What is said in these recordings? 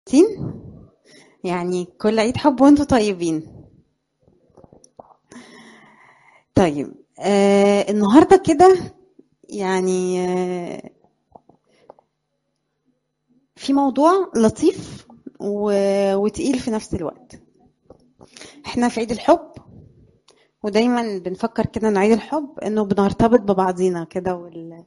مبسوطين يعني كل عيد حب وانتم طيبين طيب آه النهارده كده يعني آه في موضوع لطيف و... وتقيل في نفس الوقت احنا في عيد الحب ودايما بنفكر كده ان عيد الحب انه بنرتبط ببعضينا كده وال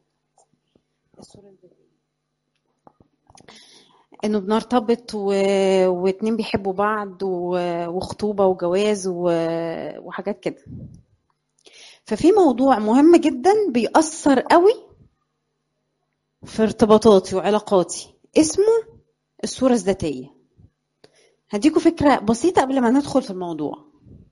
انه بنرتبط و... واتنين بيحبوا بعض و... وخطوبة وجواز و... وحاجات كده ففي موضوع مهم جدا بيأثر قوي في ارتباطاتي وعلاقاتي اسمه الصورة الذاتية هديكوا فكرة بسيطة قبل ما ندخل في الموضوع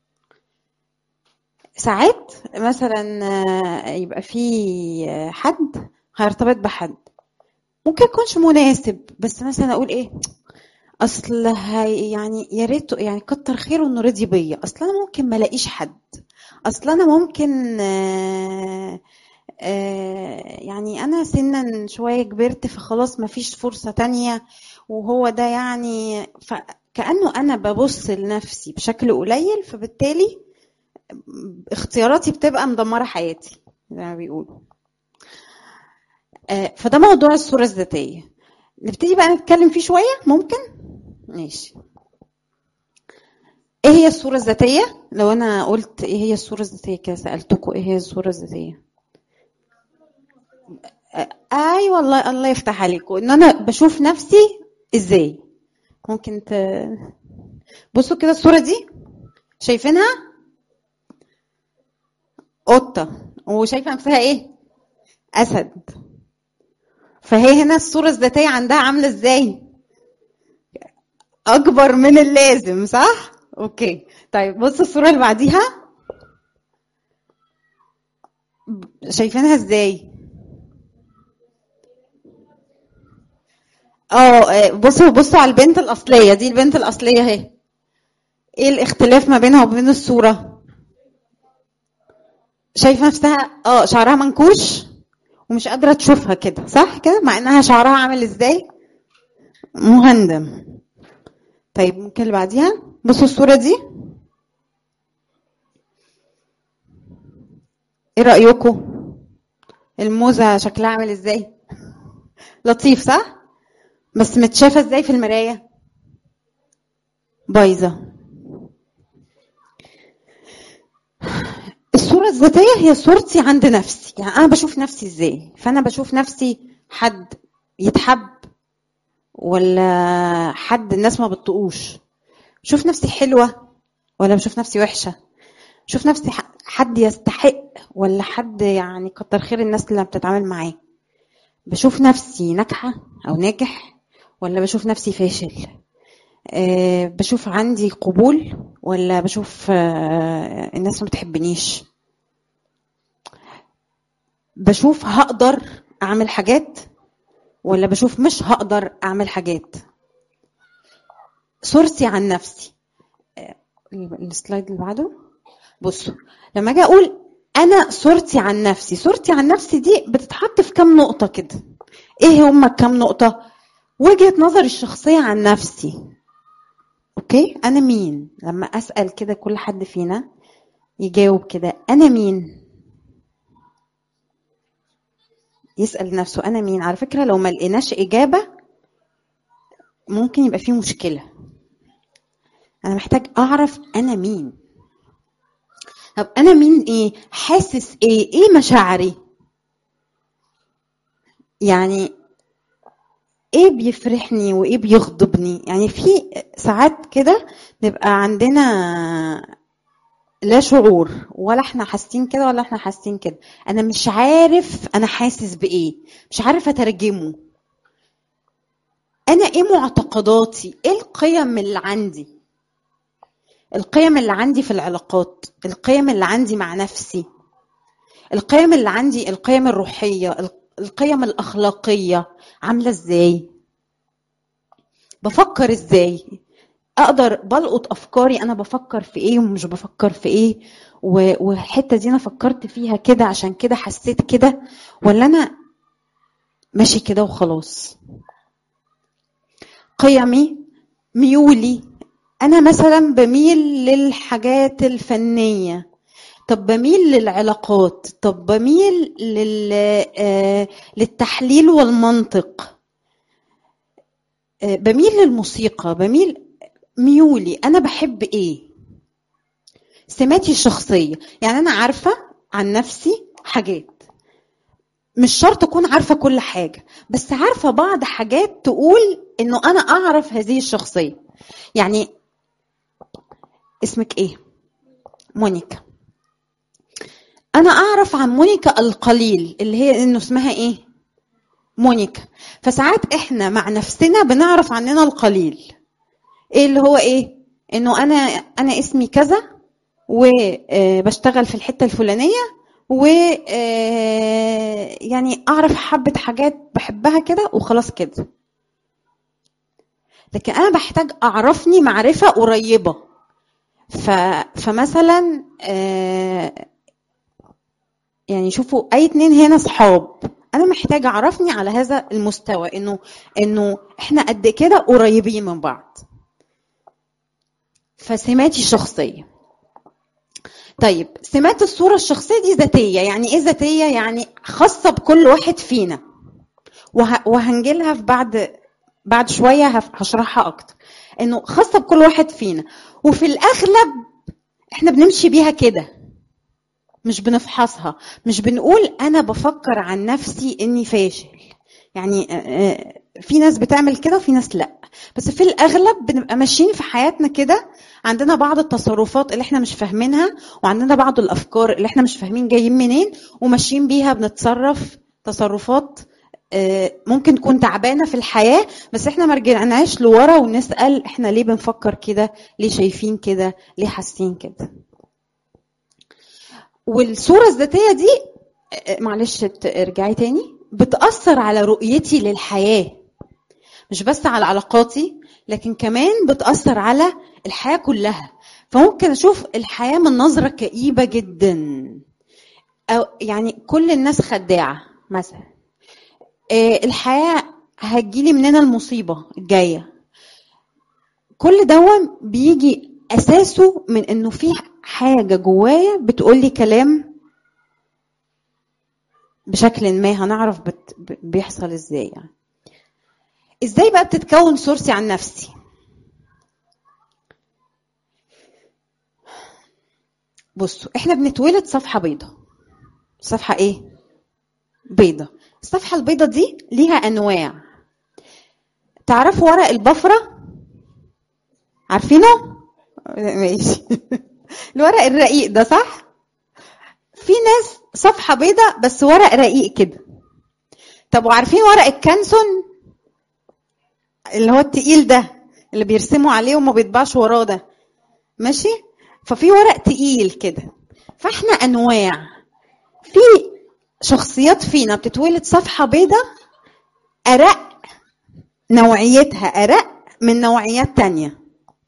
ساعات مثلا يبقى في حد هيرتبط بحد ممكن يكونش مناسب بس مثلا اقول ايه اصل هي يعني يا ريت يعني كتر خيره انه رضي بيا اصل انا ممكن ما الاقيش حد اصل انا ممكن آآ آآ يعني انا سنا شويه كبرت فخلاص ما فيش فرصه تانية وهو ده يعني فكانه انا ببص لنفسي بشكل قليل فبالتالي اختياراتي بتبقى مدمره حياتي زي ما بيقولوا فده موضوع الصوره الذاتيه نبتدي بقى نتكلم فيه شويه ممكن ماشي ايه هي الصوره الذاتيه لو انا قلت ايه هي الصوره الذاتيه كده سالتكم ايه هي الصوره الذاتيه اي والله الله يفتح عليكم ان انا بشوف نفسي ازاي ممكن ت... بصوا كده الصوره دي شايفينها قطه وشايفه نفسها ايه اسد فهي هنا الصوره الذاتيه عندها عامله ازاي اكبر من اللازم صح اوكي طيب بص الصوره اللي بعديها شايفينها ازاي اه بصوا بصوا على البنت الاصليه دي البنت الاصليه اهي ايه الاختلاف ما بينها وبين الصوره شايفه نفسها اه شعرها منكوش ومش قادره تشوفها كده صح كده مع انها شعرها عامل ازاي مهندم طيب ممكن اللي بعديها بصوا الصوره دي ايه رايكم الموزه شكلها عامل ازاي لطيف صح بس متشافه ازاي في المرايه بايظه الصورة الذاتية هي صورتي عند نفسي يعني أنا بشوف نفسي إزاي فأنا بشوف نفسي حد يتحب ولا حد الناس ما بتطقوش بشوف نفسي حلوة ولا بشوف نفسي وحشة بشوف نفسي حد يستحق ولا حد يعني كتر خير الناس اللي بتتعامل معاه بشوف نفسي ناجحة أو ناجح ولا بشوف نفسي فاشل أه بشوف عندي قبول ولا بشوف أه الناس ما بتحبنيش بشوف هقدر اعمل حاجات ولا بشوف مش هقدر اعمل حاجات صورتي عن نفسي أه السلايد اللي بعده بصوا لما اجي اقول انا صورتي عن نفسي صورتي عن نفسي دي بتتحط في كام نقطه كده ايه هما كام نقطه وجهه نظري الشخصيه عن نفسي اوكي انا مين لما اسال كده كل حد فينا يجاوب كده انا مين يسال نفسه انا مين على فكره لو ما لقيناش اجابه ممكن يبقى في مشكله انا محتاج اعرف انا مين طب انا مين ايه حاسس ايه ايه مشاعري يعني ايه بيفرحني وايه بيغضبني يعني في ساعات كده نبقى عندنا لا شعور ولا احنا حاسين كده ولا احنا حاسين كده انا مش عارف انا حاسس بايه مش عارف اترجمه انا ايه معتقداتي ايه القيم اللي عندي القيم اللي عندي في العلاقات القيم اللي عندي مع نفسي القيم اللي عندي القيم الروحيه القيم الاخلاقيه عامله ازاي بفكر ازاي اقدر بلقط افكاري انا بفكر في ايه ومش بفكر في ايه والحته دي انا فكرت فيها كده عشان كده حسيت كده ولا انا ماشي كده وخلاص قيمي ميولي انا مثلا بميل للحاجات الفنيه طب بميل للعلاقات طب بميل لل... آه، للتحليل والمنطق آه، بميل للموسيقى بميل ميولي انا بحب ايه سماتي الشخصيه يعني انا عارفه عن نفسي حاجات مش شرط اكون عارفه كل حاجه بس عارفه بعض حاجات تقول انه انا اعرف هذه الشخصيه يعني اسمك ايه مونيكا انا اعرف عن مونيكا القليل اللي هي انه اسمها ايه مونيكا فساعات احنا مع نفسنا بنعرف عننا القليل ايه اللي هو ايه انه انا انا اسمي كذا وبشتغل في الحته الفلانيه و آه، يعني اعرف حبه حاجات بحبها كده وخلاص كده لكن انا بحتاج اعرفني معرفه قريبه ف... فمثلا آه، يعني شوفوا اي اتنين هنا صحاب انا محتاجه اعرفني على هذا المستوى انه انه احنا قد كده قريبين من بعض فسماتي شخصيه طيب سمات الصوره الشخصيه دي ذاتيه يعني ايه ذاتيه يعني خاصه بكل واحد فينا وه... وهنجيلها في بعد بعد شويه هف- هشرحها اكتر انه خاصه بكل واحد فينا وفي الاغلب احنا بنمشي بيها كده مش بنفحصها مش بنقول انا بفكر عن نفسي اني فاشل يعني آه، آه، في ناس بتعمل كده وفي ناس لا بس في الاغلب بنبقى ماشيين في حياتنا كده عندنا بعض التصرفات اللي احنا مش فاهمينها وعندنا بعض الافكار اللي احنا مش فاهمين جايين منين وماشيين بيها بنتصرف تصرفات آه، ممكن تكون تعبانه في الحياه بس احنا ما رجعناش لورا ونسال احنا ليه بنفكر كده ليه شايفين كده ليه حاسين كده والصورة الذاتية دي آه، معلش ت- ارجعي تاني بتأثر على رؤيتي للحياة مش بس على علاقاتي لكن كمان بتأثر على الحياة كلها فممكن أشوف الحياة من نظرة كئيبة جدا أو يعني كل الناس خداعة مثلا آه، الحياة هتجيلي مننا المصيبة الجاية كل دوا بيجي أساسه من إنه في حاجة جوايا بتقولي كلام بشكل ما هنعرف بت... ب- بيحصل ازاي يعني ازاي بقى بتتكون صورتي عن نفسي بصوا احنا بنتولد صفحة بيضة صفحة ايه بيضة الصفحة البيضة دي ليها انواع تعرفوا ورق البفرة عارفينه ماشي الورق الرقيق ده صح في ناس صفحة بيضة بس ورق رقيق كده طب وعارفين ورق الكانسون اللي هو التقيل ده اللي بيرسموا عليه وما بيطبعش وراه ده ماشي ففي ورق تقيل كده فاحنا انواع في شخصيات فينا بتتولد صفحة بيضة أرق نوعيتها أرق من نوعيات تانية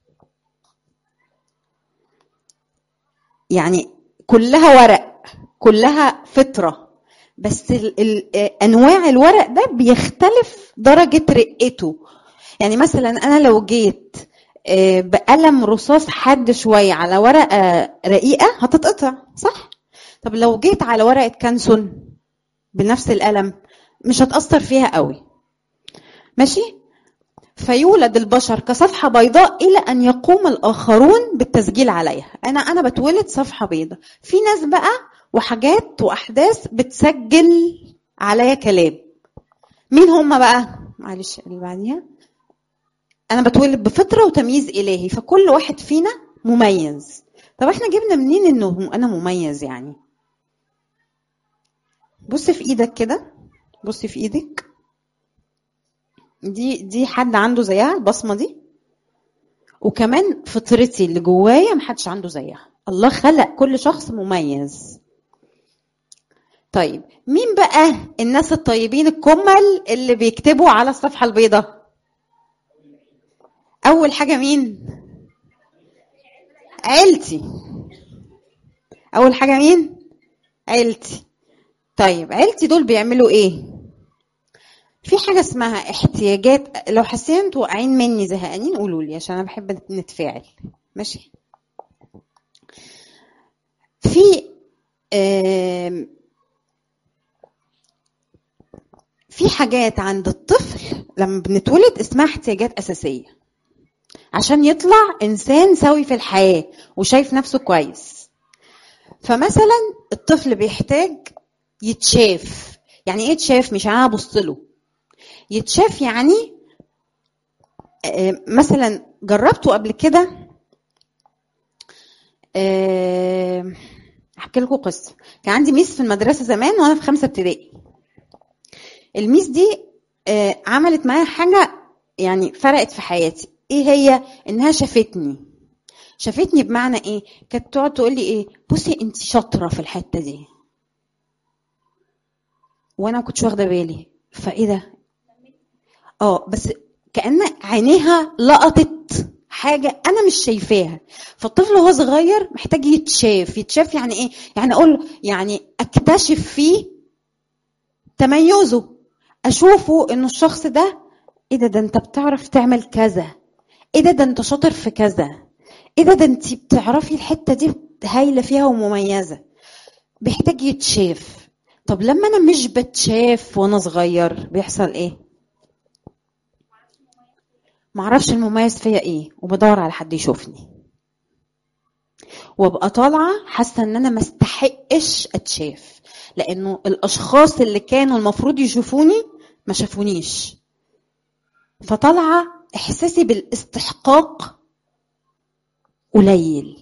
يعني كلها ورق كلها فطرة بس ال ال انواع الورق ده بيختلف درجة رقته يعني مثلا انا لو جيت آه، بقلم رصاص حاد شوية على ورقة رقيقة هتتقطع صح؟ طب لو جيت على ورقة كانسون بنفس القلم مش هتأثر فيها قوي ماشي؟ فيولد البشر كصفحة بيضاء إلى أن يقوم الآخرون بالتسجيل عليها أنا أنا بتولد صفحة بيضاء في ناس بقى وحاجات وأحداث بتسجل عليا كلام مين هم بقى معلش اللي بعديها أنا بتولد بفطرة وتمييز إلهي فكل واحد فينا مميز طب احنا جبنا منين انه انا مميز يعني بص في ايدك كده بص في ايدك دي دي حد عنده زيها البصمه دي وكمان فطرتي اللي جوايا محدش عنده زيها الله خلق كل شخص مميز طيب مين بقى الناس الطيبين الكمل اللي بيكتبوا على الصفحه البيضاء اول حاجه مين عيلتي اول حاجه مين عيلتي طيب عيلتي دول بيعملوا ايه في حاجة اسمها احتياجات لو حاسين انتوا واقعين مني زهقانين قولوا لي عشان انا بحب نتفاعل ماشي في آم، في حاجات عند الطفل لما بنتولد اسمها احتياجات أساسية عشان يطلع إنسان سوي في الحياة وشايف نفسه كويس فمثلا الطفل بيحتاج يتشاف يعني ايه يتشاف مش انا ابص له يتشاف يعني آه، مثلا جربته قبل كده آه، احكي لكم قصه كان عندي ميس في المدرسه زمان وانا في خمسه ابتدائي الميس دي آه، عملت معايا حاجه يعني فرقت في حياتي ايه هي انها شافتني شافتني بمعنى ايه كانت تقعد تقول لي ايه بصي انت شاطره في الحته دي وانا ما كنتش واخده بالي فايه ده اه بس كأن عينيها لقطت حاجة أنا مش شايفاها فالطفل وهو صغير محتاج يتشاف يتشاف يعني إيه؟ يعني أقول يعني أكتشف فيه تميزه أشوفه إنه الشخص ده إيه ده ده أنت بتعرف تعمل كذا إيه ده ده أنت شاطر في كذا إيه ده ده أنت بتعرفي الحتة دي هايلة فيها ومميزة بيحتاج يتشاف طب لما أنا مش بتشاف وأنا صغير بيحصل إيه؟ معرفش المميز فيا ايه وبدور على حد يشوفني وابقى طالعه حاسه ان انا ما استحقش اتشاف لانه الاشخاص اللي كانوا المفروض يشوفوني ما شافونيش فطالعه احساسي بالاستحقاق قليل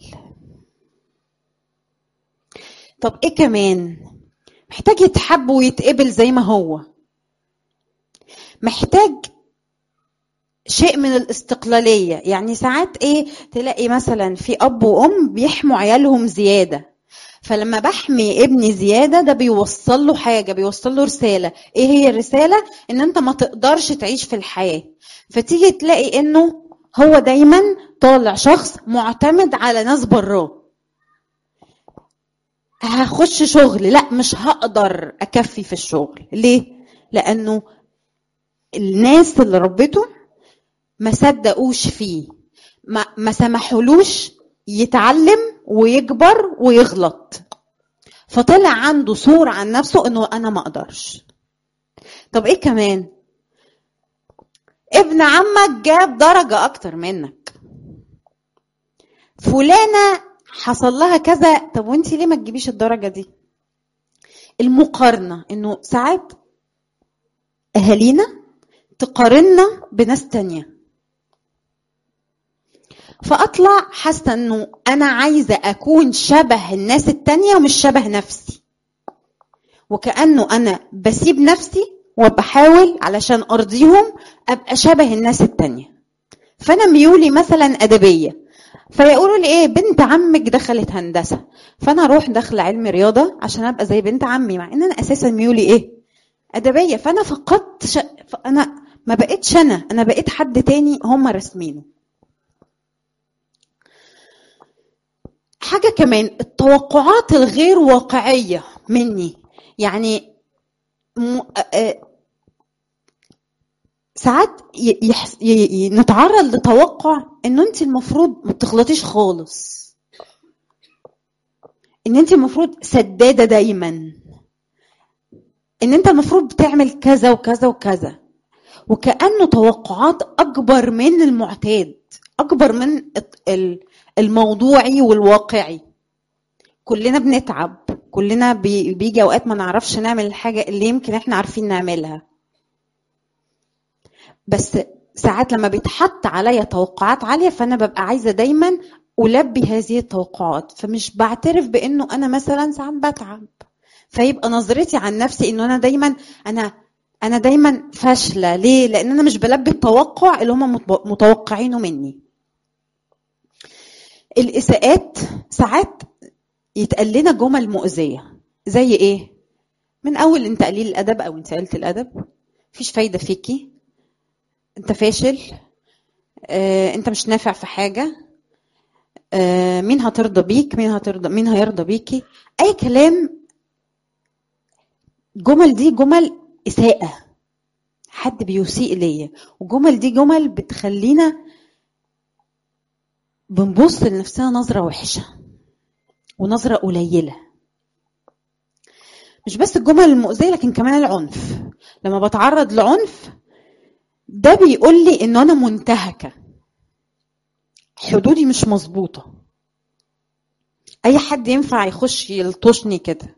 طب ايه كمان محتاج يتحب ويتقبل زي ما هو محتاج شيء من الاستقلالية يعني ساعات ايه تلاقي مثلا في اب وام بيحموا عيالهم زيادة فلما بحمي ابني زيادة ده بيوصل له حاجة بيوصل له رسالة ايه هي الرسالة ان انت ما تقدرش تعيش في الحياة فتيجي تلاقي انه هو دايما طالع شخص معتمد على ناس براه هخش شغل لا مش هقدر اكفي في الشغل ليه لانه الناس اللي ربته ما صدقوش فيه ما, ما سمحولوش يتعلم ويكبر ويغلط فطلع عنده صورة عن نفسه انه انا ما اقدرش طب ايه كمان ابن عمك جاب درجة اكتر منك فلانة حصل لها كذا طب وانت ليه ما تجيبيش الدرجة دي المقارنة انه ساعات اهالينا تقارنا بناس تانية فاطلع حاسه انه انا عايزه اكون شبه الناس التانية ومش شبه نفسي وكانه انا بسيب نفسي وبحاول علشان ارضيهم ابقى شبه الناس التانية فانا ميولي مثلا ادبيه فيقولوا لي ايه بنت عمك دخلت هندسه فانا اروح داخله علم رياضه عشان ابقى زي بنت عمي مع ان انا اساسا ميولي ايه ادبيه فانا فقدت ش... انا ما بقتش انا انا بقيت حد تاني هم رسمينه حاجة كمان التوقعات الغير واقعية مني يعني م... آه... ساعات ي... يحس... ي... نتعرض لتوقع انه انت المفروض ما تغلطيش خالص ان انت المفروض سدادة دايما ان انت المفروض بتعمل كذا وكذا وكذا وكأنه توقعات اكبر من المعتاد اكبر من الموضوعي والواقعي كلنا بنتعب كلنا بي بيجي اوقات ما نعرفش نعمل الحاجه اللي يمكن احنا عارفين نعملها بس ساعات لما بيتحط عليا توقعات عاليه فانا ببقى عايزه دايما البي هذه التوقعات فمش بعترف بانه انا مثلا ساعات بتعب فيبقى نظرتي عن نفسي انه انا دايما انا انا دايما فاشله ليه لان انا مش بلبي التوقع اللي هم متوقعينه مني الاساءات ساعات يتقال لنا جمل مؤذيه زي ايه من اول انت قليل الادب او انت قلت الادب مفيش فايده فيكي انت فاشل آه، انت مش نافع في حاجه آه، مين هترضى بيك مين هترضى مين هيرضى بيكي اي كلام جمل دي جمل اساءه حد بيسيء ليا والجمل دي جمل بتخلينا بنبص لنفسنا نظرة وحشة ونظرة قليلة مش بس الجمل المؤذية لكن كمان العنف لما بتعرض لعنف ده بيقول لي ان انا منتهكة حدودي مش مظبوطة اي حد ينفع يخش يلطشني كده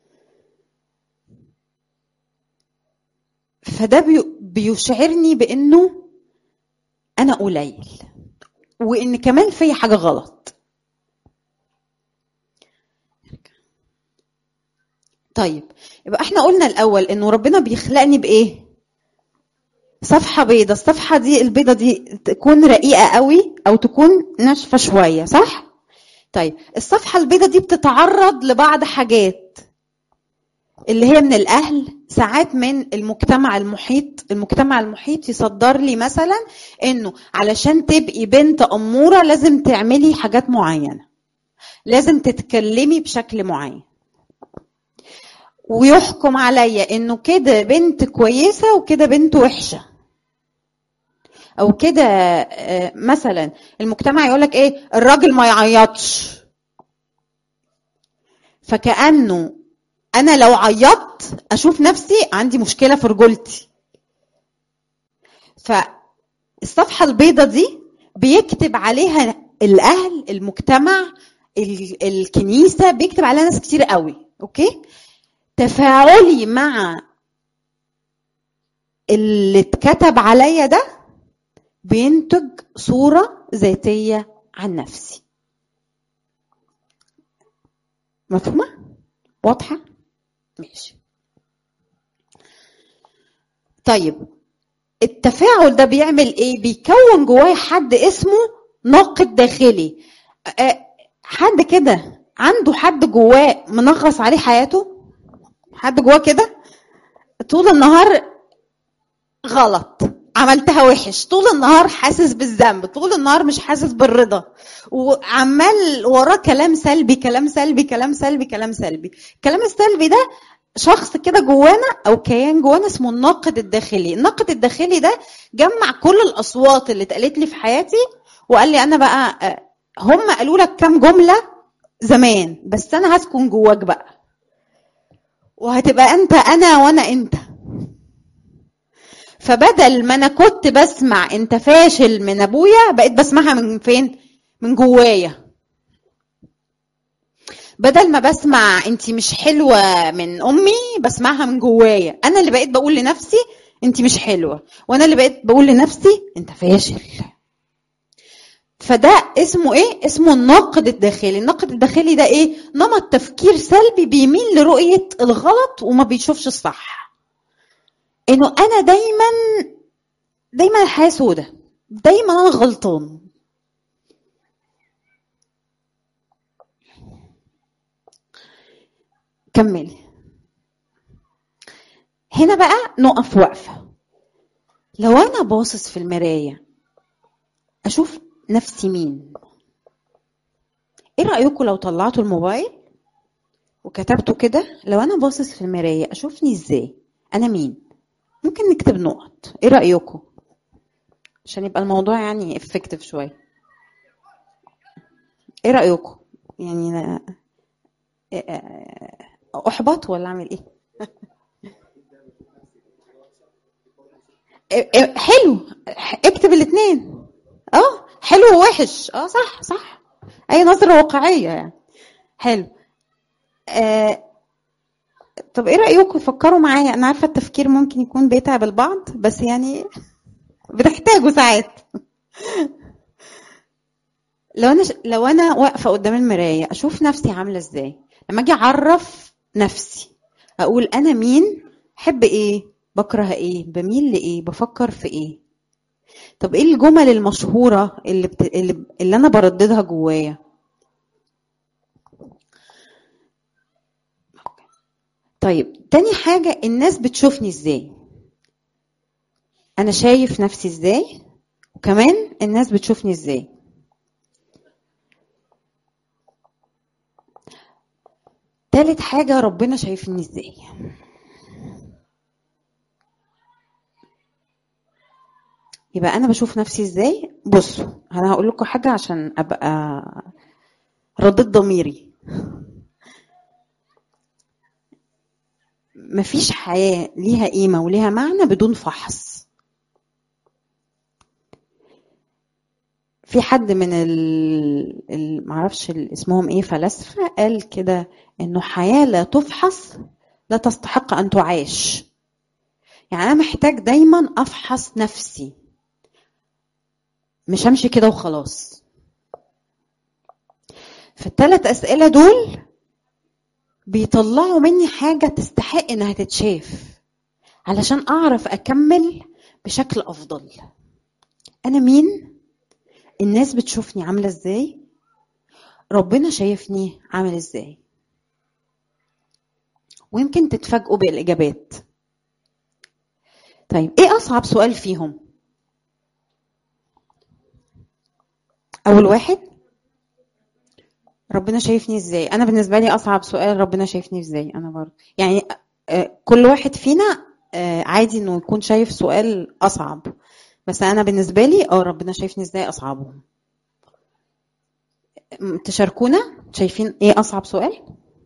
فده بي- بيشعرني بانه انا قليل وان كمان في حاجه غلط طيب يبقى احنا قلنا الاول انه ربنا بيخلقني بايه صفحه بيضه الصفحه دي البيضه دي تكون رقيقه قوي او تكون ناشفه شويه صح طيب الصفحه البيضه دي بتتعرض لبعض حاجات اللي هي من الاهل ساعات من المجتمع المحيط المجتمع المحيط يصدر لي مثلا انه علشان تبقي بنت اموره لازم تعملي حاجات معينه لازم تتكلمي بشكل معين ويحكم عليا انه كده بنت كويسه وكده بنت وحشه او كده آه، مثلا المجتمع يقولك ايه الراجل ما يعيطش فكانه انا لو عيطت اشوف نفسي عندي مشكله في رجولتي فالصفحه البيضه دي بيكتب عليها الاهل المجتمع ال- الكنيسه بيكتب عليها ناس كتير قوي اوكي تفاعلي مع اللي اتكتب عليا ده بينتج صوره ذاتيه عن نفسي مفهومه واضحه ماشي طيب التفاعل ده بيعمل ايه بيكون جوايا حد اسمه ناقد داخلي أه، حد كده عنده حد جواه منغص عليه حياته حد جواه كده طول النهار غلط عملتها وحش طول النهار حاسس بالذنب طول النهار مش حاسس بالرضا وعمال وراه كلام سلبي كلام سلبي كلام سلبي كلام سلبي الكلام السلبي ده شخص كده جوانا او كيان جوانا اسمه الناقد الداخلي الناقد الداخلي ده جمع كل الاصوات اللي اتقالت لي في حياتي وقال لي انا بقى آه، هم قالوا لك كام جمله زمان بس انا هسكن جواك بقى وهتبقى انت انا وانا انت فبدل ما انا كنت بسمع انت فاشل من ابويا بقيت بسمعها من فين من جوايا بدل ما بسمع انت مش حلوه من امي بسمعها من جوايا انا اللي بقيت بقول لنفسي انت مش حلوه وانا اللي بقيت بقول لنفسي انت فاشل فده اسمه ايه اسمه الناقد الداخلي الناقد الداخلي ده ايه نمط تفكير سلبي بيميل لرؤيه الغلط وما بيشوفش الصح انه انا دايما دايما الحياه سودة دايما انا غلطان كملي هنا بقى نقف وقفه لو انا باصص في المرايه اشوف نفسي مين ايه رايكم لو طلعتوا الموبايل وكتبتوا كده لو انا باصص في المرايه اشوفني ازاي انا مين ممكن نكتب نقط ايه رايكم عشان يبقى الموضوع يعني افكتيف شويه ايه رايكم يعني أنا- احبط ولا اعمل ايه إيه- إيه، حلو اكتب الاثنين اه حلو ووحش اه صح صح اي نظره واقعيه يعني حلو آه طب ايه رايكم فكروا معايا انا عارفه التفكير ممكن يكون بيتعب البعض بس يعني بتحتاجوا ساعات لو انا لو انا واقفه قدام المرايه اشوف نفسي عامله ازاي لما اجي اعرف نفسي اقول انا مين احب ايه بكره ايه بميل لايه بفكر في ايه طب ايه الجمل المشهوره اللي بت... اللي, اللي انا برددها جوايا طيب تاني حاجه الناس بتشوفني ازاي انا شايف نفسي ازاي وكمان الناس بتشوفني ازاي تالت حاجة ربنا شايفني ازاي يبقى انا بشوف نفسي ازاي بصوا انا هقول لكم حاجه عشان ابقى رديت ضميري مفيش حياه ليها قيمه وليها معنى بدون فحص في حد من ال... ال... معرفش ال- اسمهم ايه فلاسفه قال كده انه حياه لا تفحص لا تستحق ان تعاش يعني انا محتاج دايما افحص نفسي مش همشي كده وخلاص فالثلاث اسئله دول بيطلعوا مني حاجه تستحق انها تتشاف علشان اعرف اكمل بشكل افضل انا مين الناس بتشوفني عامله ازاي ربنا شايفني عامل ازاي ويمكن تتفاجئوا بالاجابات طيب ايه اصعب سؤال فيهم اول واحد ربنا شايفني ازاي انا بالنسبه لي اصعب سؤال ربنا شايفني ازاي انا برضه يعني آه، كل واحد فينا آه، عادي انه يكون شايف سؤال اصعب بس انا بالنسبه لي اه ربنا شايفني ازاي اصعبهم م- تشاركونا شايفين ايه اصعب سؤال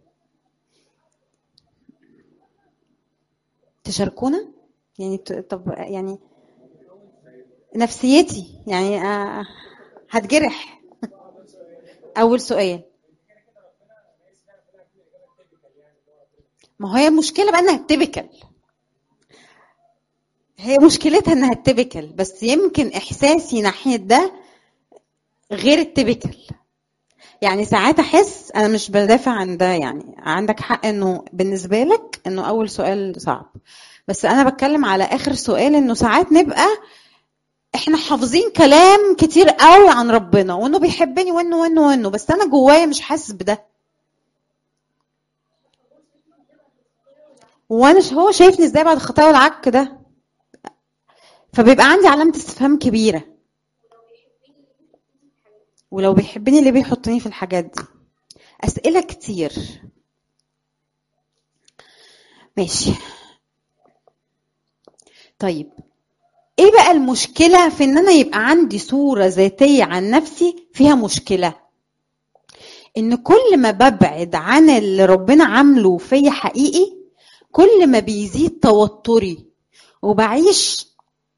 تشاركونا يعني ت- طب يعني نفسيتي يعني آه، هتجرح اول سؤال ما هي المشكله بقى انها تبكل هي مشكلتها انها تبكل بس يمكن احساسي ناحيه ده غير التبكل يعني ساعات احس انا مش بدافع عن ده يعني عندك حق انه بالنسبه لك انه اول سؤال صعب بس انا بتكلم على اخر سؤال انه ساعات نبقى احنا حافظين كلام كتير قوي عن ربنا وانه بيحبني وانه وانه وانه بس انا جوايا مش حاسس بده وانا ش- هو شايفني ازاي بعد الخطايا والعك ده فبيبقى عندي علامة استفهام كبيرة ولو بيحبني ليه بيحطني في الحاجات دي أسئلة كتير ماشي طيب ايه بقى المشكلة في ان انا يبقى عندي صورة ذاتية عن نفسي فيها مشكلة ان كل ما ببعد عن اللي ربنا عامله فيا حقيقي كل ما بيزيد توتري وبعيش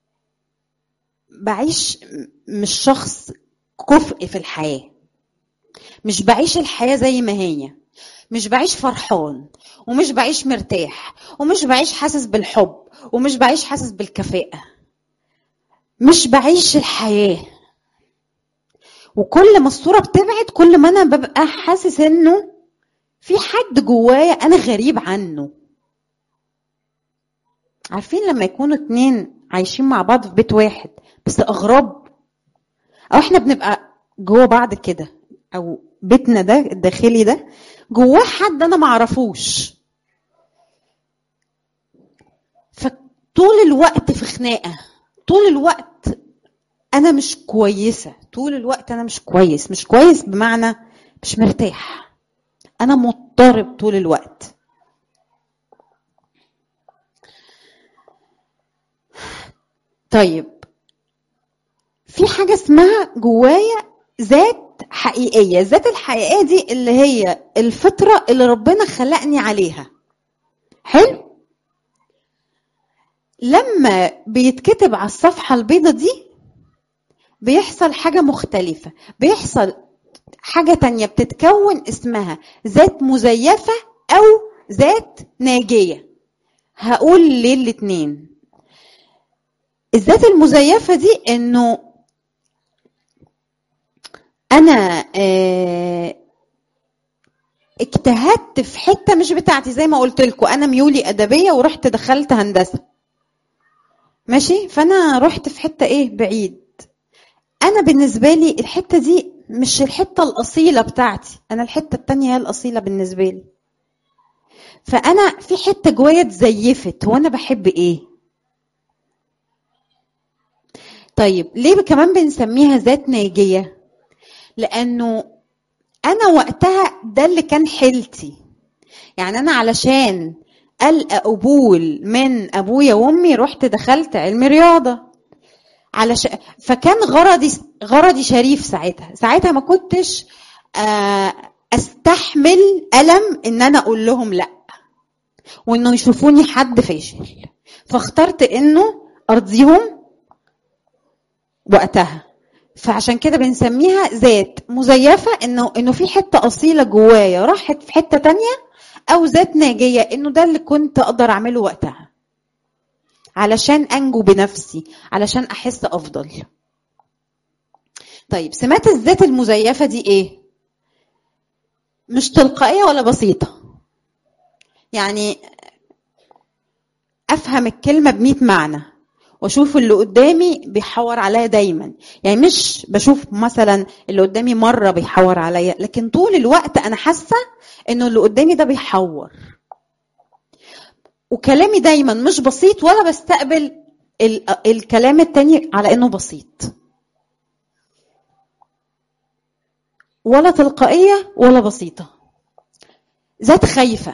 بعيش مش شخص كفء في الحياة مش بعيش الحياة زي ما هي مش بعيش فرحان ومش بعيش مرتاح ومش بعيش حاسس بالحب ومش بعيش حاسس بالكفاءة مش بعيش الحياة وكل ما الصورة بتبعد كل ما أنا ببقى حاسس إنه في حد جوايا أنا غريب عنه عارفين لما يكونوا اتنين عايشين مع بعض في بيت واحد بس أغراب أو إحنا بنبقى جوا بعض كده أو بيتنا ده الداخلي ده جواه حد أنا معرفوش فطول الوقت في خناقة طول الوقت أنا مش كويسة طول الوقت أنا مش كويس مش كويس بمعنى مش مرتاح أنا مضطرب طول الوقت طيب في حاجة اسمها جوايا ذات حقيقية الذات الحقيقية دي اللي هي الفطرة اللي ربنا خلقني عليها حلو لما بيتكتب على الصفحة البيضة دي بيحصل حاجة مختلفة بيحصل حاجة تانية بتتكون اسمها ذات مزيفة أو ذات ناجية هقول ليه الاتنين الذات المزيفة دي انه انا اه اجتهدت في حته مش بتاعتي زي ما قلت لكم انا ميولي ادبيه ورحت دخلت هندسه ماشي فانا رحت في حته ايه بعيد انا بالنسبه لي الحته دي مش الحته الاصيله بتاعتي انا الحته التانية هي الاصيله بالنسبه لي فانا في حته جوايا اتزيفت هو انا بحب ايه طيب ليه كمان بنسميها ذات ناجيه لانه انا وقتها ده اللي كان حيلتي يعني انا علشان القى قبول من ابويا وامي رحت دخلت علم رياضه علشان فكان غرضي غرضي شريف ساعتها ساعتها ما كنتش آه، استحمل الم ان انا اقول لهم لا وانه يشوفوني حد فاشل فاخترت انه ارضيهم وقتها فعشان كده بنسميها ذات مزيفة انه انه في حتة اصيلة جوايا راحت في حتة تانية او ذات ناجية انه ده اللي كنت اقدر اعمله وقتها علشان انجو بنفسي علشان احس افضل طيب سمات الذات المزيفة دي ايه مش تلقائية ولا بسيطة يعني افهم الكلمة بمئة معنى واشوف اللي قدامي بيحور عليا دايما يعني مش بشوف مثلا اللي قدامي مره بيحور عليا لكن طول الوقت انا حاسه انه اللي قدامي ده بيحور وكلامي دايما مش بسيط ولا بستقبل ال- الكلام التاني على انه بسيط ولا تلقائيه ولا بسيطه ذات خايفه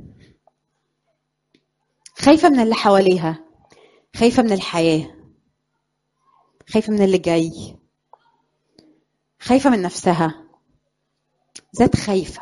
خايفه من اللي حواليها خايفة من الحياة خايفة من اللي جاي خايفة من نفسها ذات خايفة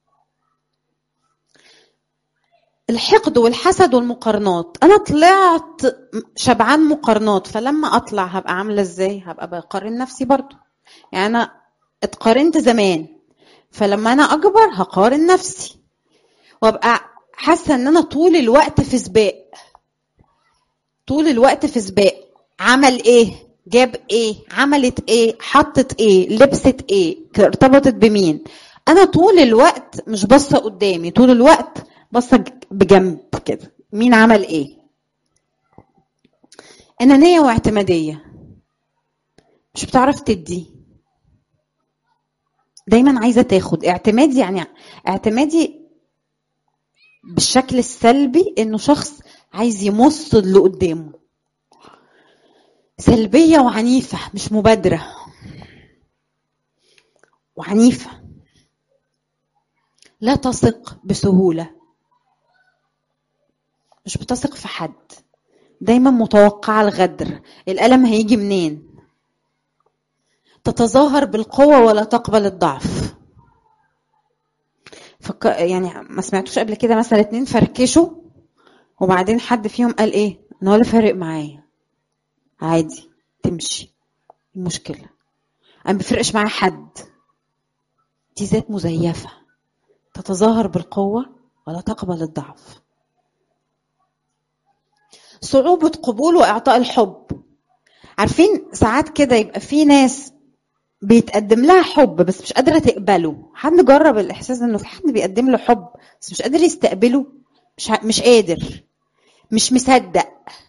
الحقد والحسد والمقارنات انا طلعت شبعان مقارنات فلما اطلع هبقى عامله ازاي هبقى بقارن نفسي برضو يعني انا اتقارنت زمان فلما انا اكبر هقارن نفسي وابقى حاسه ان انا طول الوقت في سباق طول الوقت في سباق عمل ايه جاب ايه عملت ايه حطت ايه لبست ايه ارتبطت بمين انا طول الوقت مش باصه قدامي طول الوقت باصه بجنب كده مين عمل ايه انانيه واعتماديه مش بتعرف تدي دايما عايزه تاخد اعتمادي يعني اعتمادي بالشكل السلبي انه شخص عايز يمص اللي قدامه سلبيه وعنيفه مش مبادره وعنيفه لا تثق بسهوله مش بتثق في حد دايما متوقعه الغدر الالم هيجي منين تتظاهر بالقوه ولا تقبل الضعف فك... يعني ما سمعتوش قبل كده مثلا اتنين فركشوا وبعدين حد فيهم قال ايه انا ولا فارق معايا عادي تمشي المشكله انا بفرقش معايا حد دي ذات مزيفه تتظاهر بالقوه ولا تقبل الضعف صعوبة قبول وإعطاء الحب عارفين ساعات كده يبقى في ناس بيتقدم لها حب بس مش قادرة تقبله حد جرب الإحساس إنه في حد بيقدم له حب بس مش قادر يستقبله مش ع... مش قادر مش مصدق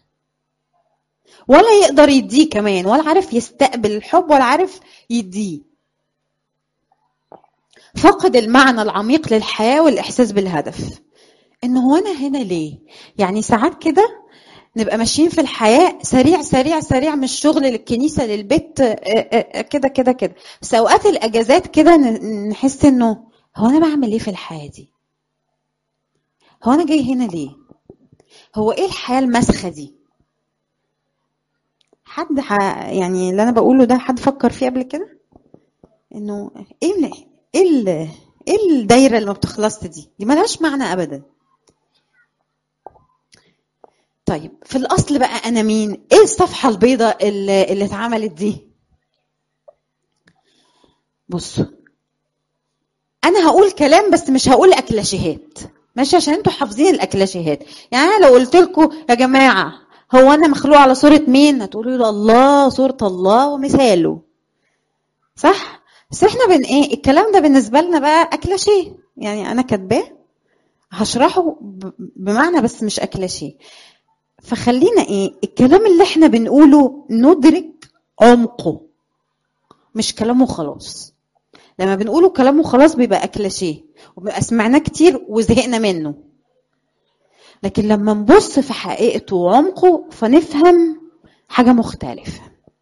ولا يقدر يديه كمان ولا عارف يستقبل الحب ولا عارف يديه فقد المعنى العميق للحياة والإحساس بالهدف إن هو أنا هنا ليه يعني ساعات كده نبقى ماشيين في الحياة سريع سريع سريع من الشغل للكنيسة للبيت كده كده كده بس أوقات الأجازات كده نحس إنه هو أنا بعمل إيه في الحياة دي؟ هو أنا جاي هنا ليه؟ هو إيه الحياة المسخة دي؟ حد ح... يعني اللي أنا بقوله ده حد فكر فيه قبل كده؟ إنه إيه ال... إيه ال... إيه الدايرة اللي ما بتخلصش دي؟ دي ملهاش معنى أبدا. طيب في الاصل بقى انا مين ايه الصفحه البيضاء اللي, اللي اتعملت دي بصوا انا هقول كلام بس مش هقول اكلاشيهات ماشي عشان انتوا حافظين الاكلاشيهات يعني انا لو قلت لكم يا جماعه هو انا مخلوق على صوره مين هتقولوا لي الله صوره الله ومثاله صح بس احنا بن ايه الكلام ده بالنسبه لنا بقى اكلاشيه يعني انا كاتباه هشرحه بمعنى بس مش اكلاشيه فخلينا ايه الكلام اللي احنا بنقوله ندرك عمقه مش كلامه خلاص لما بنقوله كلامه خلاص بيبقى اكلاشيه وبيبقى سمعناه كتير وزهقنا منه لكن لما نبص في حقيقته وعمقه فنفهم حاجة مختلفة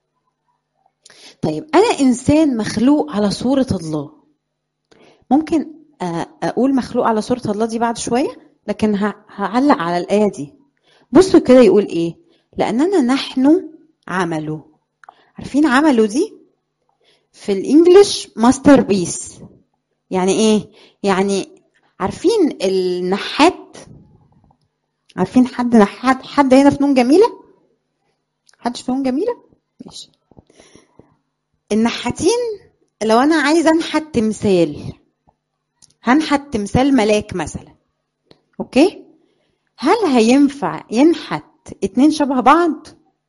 طيب أنا إنسان مخلوق على صورة الله ممكن أقول مخلوق على صورة الله دي بعد شوية لكن هعلق على الآية دي بصوا كده يقول ايه لاننا نحن عمله عارفين عملوا دي في الانجليش ماستر بيس يعني ايه يعني عارفين النحات عارفين حد نحات حد هنا فنون جميله حد فنون جميله ماشي النحاتين لو انا عايزه انحت تمثال هنحت تمثال ملاك مثلا اوكي هل هينفع ينحت اتنين شبه بعض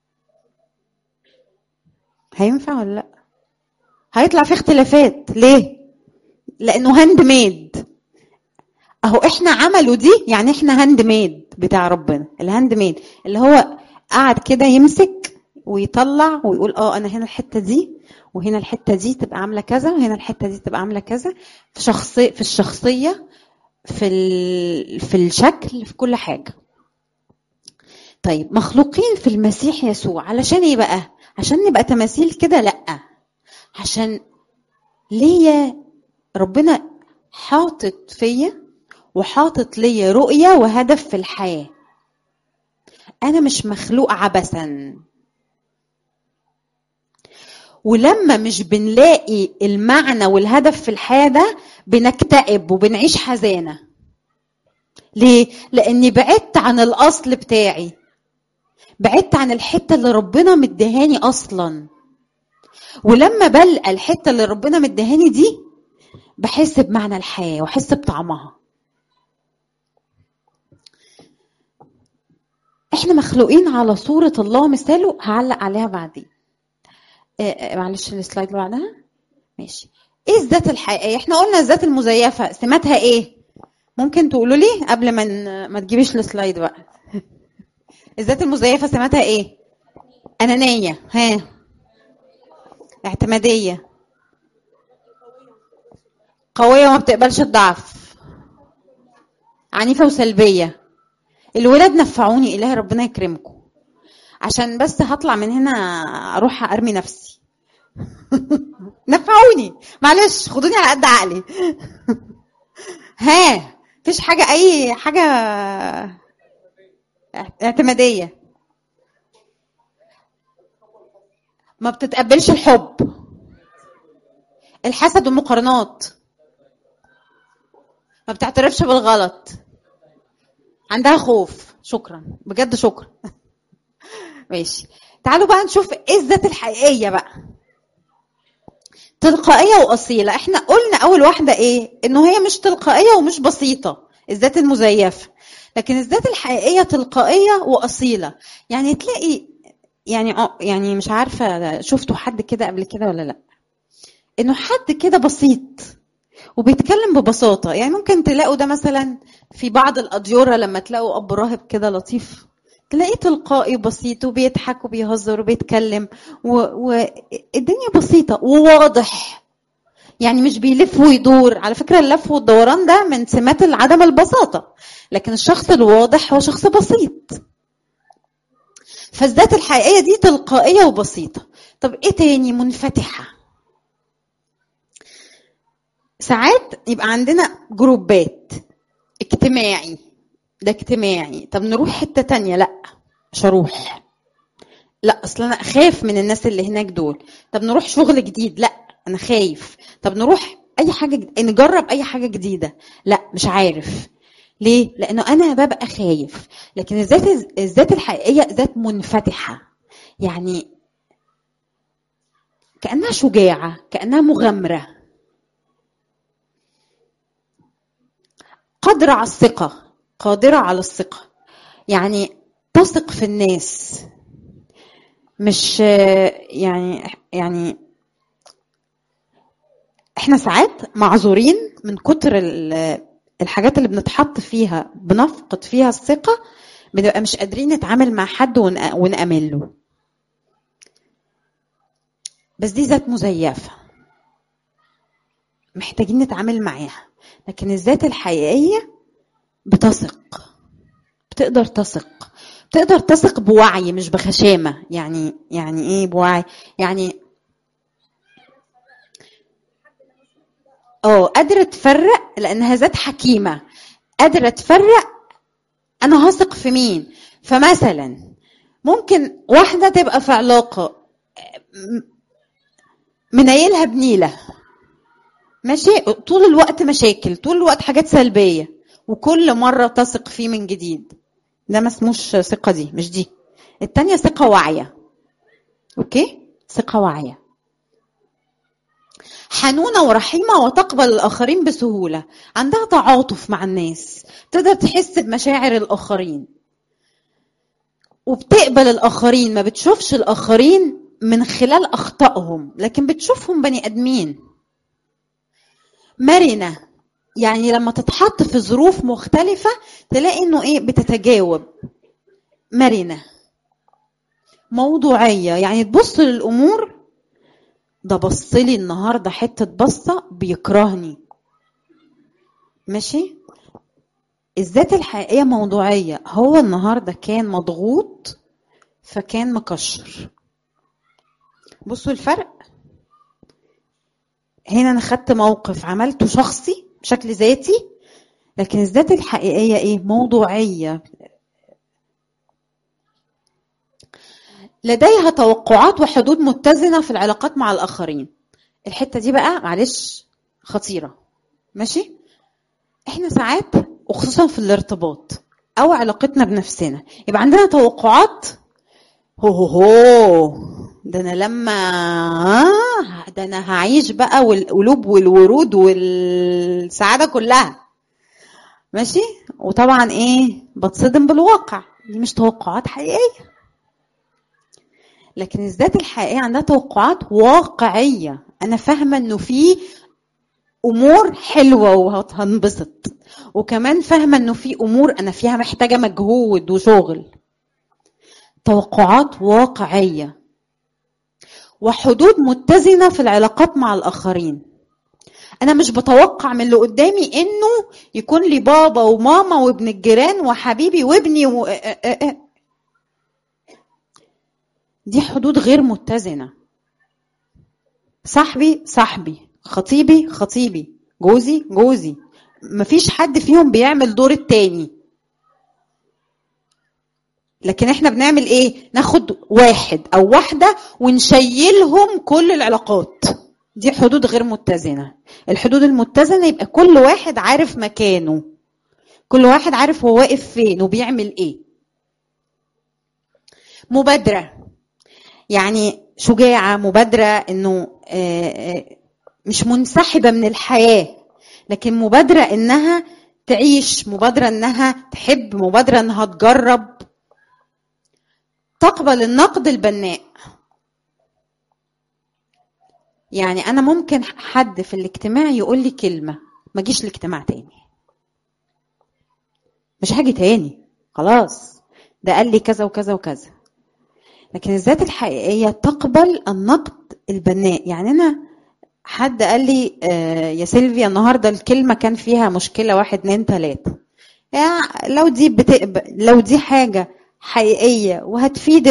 هينفع ولا لا هيطلع في اختلافات ليه لانه هاند ميد اهو احنا عملوا دي يعني احنا هاند ميد بتاع ربنا الهاند ميد اللي هو قعد كده يمسك ويطلع ويقول اه انا هنا الحته دي وهنا الحته دي تبقى عامله كذا وهنا الحته دي تبقى عامله كذا في شخصيه في الشخصيه في ال... في الشكل في كل حاجه طيب مخلوقين في المسيح يسوع علشان ايه بقى عشان نبقى تماثيل كده لا عشان ليا ربنا حاطط فيا وحاطط ليا رؤيه وهدف في الحياه انا مش مخلوق عبثا ولما مش بنلاقي المعنى والهدف في الحياه ده بنكتئب وبنعيش حزانه ليه لاني بعدت عن الاصل بتاعي بعدت عن الحته اللي ربنا مديهاني اصلا ولما بلقى الحته اللي ربنا مديهاني دي بحس بمعنى الحياه واحس بطعمها احنا مخلوقين على صوره الله ومثاله هعلق عليها بعدين آه معلش السلايد اللي بعدها ماشي ايه الذات الحقيقيه احنا قلنا الذات المزيفه سماتها ايه ممكن تقولوا لي قبل ما ما تجيبيش السلايد بقى الذات المزيفه سماتها ايه انانيه ها اعتماديه قويه وما بتقبلش الضعف عنيفه وسلبيه الولاد نفعوني الهي ربنا يكرمكم عشان بس هطلع من هنا اروح ارمي نفسي نفعوني معلش خدوني على قد عقلي ها مفيش حاجه اي حاجه اعتماديه ما بتتقبلش الحب الحسد والمقارنات ما بتعترفش بالغلط عندها خوف شكرا بجد شكرا ماشي تعالوا بقى نشوف ايه الذات الحقيقيه بقى تلقائيه واصيله احنا قلنا اول واحده ايه انه هي مش تلقائيه ومش بسيطه الذات المزيفه لكن الذات الحقيقيه تلقائيه واصيله يعني تلاقي يعني يعني مش عارفه شفتوا حد كده قبل كده ولا لا انه حد كده بسيط وبيتكلم ببساطه يعني ممكن تلاقوا ده مثلا في بعض الاديره لما تلاقوا اب راهب كده لطيف تلاقيه تلقائي بسيط وبيضحك وبيهزر وبيتكلم والدنيا و... بسيطه وواضح يعني مش بيلف ويدور على فكره اللف والدوران ده من سمات عدم البساطه لكن الشخص الواضح هو شخص بسيط فالذات الحقيقيه دي تلقائيه وبسيطه طب ايه تاني منفتحه ساعات يبقى عندنا جروبات اجتماعي ده اجتماعي طب نروح حتة تانية لا مش هروح لا اصل انا اخاف من الناس اللي هناك دول طب نروح شغل جديد لا انا خايف طب نروح اي حاجة جديدة. نجرب اي حاجة جديدة لا مش عارف ليه لانه انا ببقى خايف لكن الذات الذات الحقيقية ذات منفتحة يعني كأنها شجاعة كأنها مغامرة قادرة على الثقة قادرة على الثقة يعني تثق في الناس مش يعني يعني احنا ساعات معذورين من كتر الحاجات اللي بنتحط فيها بنفقد فيها الثقة بنبقى مش قادرين نتعامل مع حد ونأمن له بس دي ذات مزيفة محتاجين نتعامل معاها لكن الذات الحقيقية بتثق بتقدر تثق بتقدر تثق بوعي مش بخشامة يعني يعني ايه بوعي يعني اه قادرة تفرق لأنها ذات حكيمة قادرة تفرق أنا هثق في مين فمثلا ممكن واحدة تبقى في علاقة منيلها بنيله ماشي طول الوقت مشاكل طول الوقت حاجات سلبيه وكل مره تثق فيه من جديد ده ما اسموش ثقه دي مش دي التانية ثقه واعيه اوكي ثقه واعيه حنونه ورحيمه وتقبل الاخرين بسهوله عندها تعاطف مع الناس تقدر تحس بمشاعر الاخرين وبتقبل الاخرين ما بتشوفش الاخرين من خلال اخطائهم لكن بتشوفهم بني ادمين مرنه يعني لما تتحط في ظروف مختلفه تلاقي انه ايه بتتجاوب مرنه موضوعيه يعني تبص للامور ده بص لي النهارده حته بصه بيكرهني ماشي الذات الحقيقيه موضوعيه هو النهارده كان مضغوط فكان مكشر بصوا الفرق هنا انا خدت موقف عملته شخصي بشكل ذاتي لكن الذات الحقيقيه ايه موضوعيه لديها توقعات وحدود متزنه في العلاقات مع الاخرين الحته دي بقى معلش خطيره ماشي احنا ساعات وخصوصا في الارتباط او علاقتنا بنفسنا يبقى عندنا توقعات هو هو هو ده انا لما آه، ده انا هعيش بقى والقلوب والورود والسعاده كلها ماشي وطبعا ايه بتصدم بالواقع دي مش توقعات حقيقيه لكن الذات الحقيقيه عندها توقعات واقعيه انا فاهمه انه في امور حلوه وهنبسط وكمان فاهمه انه في امور انا فيها محتاجه مجهود وشغل توقعات واقعيه وحدود متزنه في العلاقات مع الاخرين انا مش بتوقع من اللي قدامي انه يكون لي بابا وماما وابن الجيران وحبيبي وابني و... دي حدود غير متزنه صاحبي صاحبي خطيبي خطيبي جوزي جوزي مفيش حد فيهم بيعمل دور التاني لكن احنا بنعمل ايه ناخد واحد او واحده ونشيلهم كل العلاقات دي حدود غير متزنه الحدود المتزنه يبقى كل واحد عارف مكانه كل واحد عارف هو واقف فين وبيعمل ايه مبادره يعني شجاعه مبادره انه مش منسحبه من الحياه لكن مبادره انها تعيش مبادره انها تحب مبادره انها تجرب تقبل النقد البناء يعني انا ممكن حد في الاجتماع يقول لي كلمه ما اجيش الاجتماع تاني مش هاجي تاني خلاص ده قال لي كذا وكذا وكذا لكن الذات الحقيقيه تقبل النقد البناء يعني انا حد قال لي آه يا سيلفيا النهارده الكلمه كان فيها مشكله واحد اتنين تلاته يعني لو دي بت... لو دي حاجه حقيقيه وهتفيد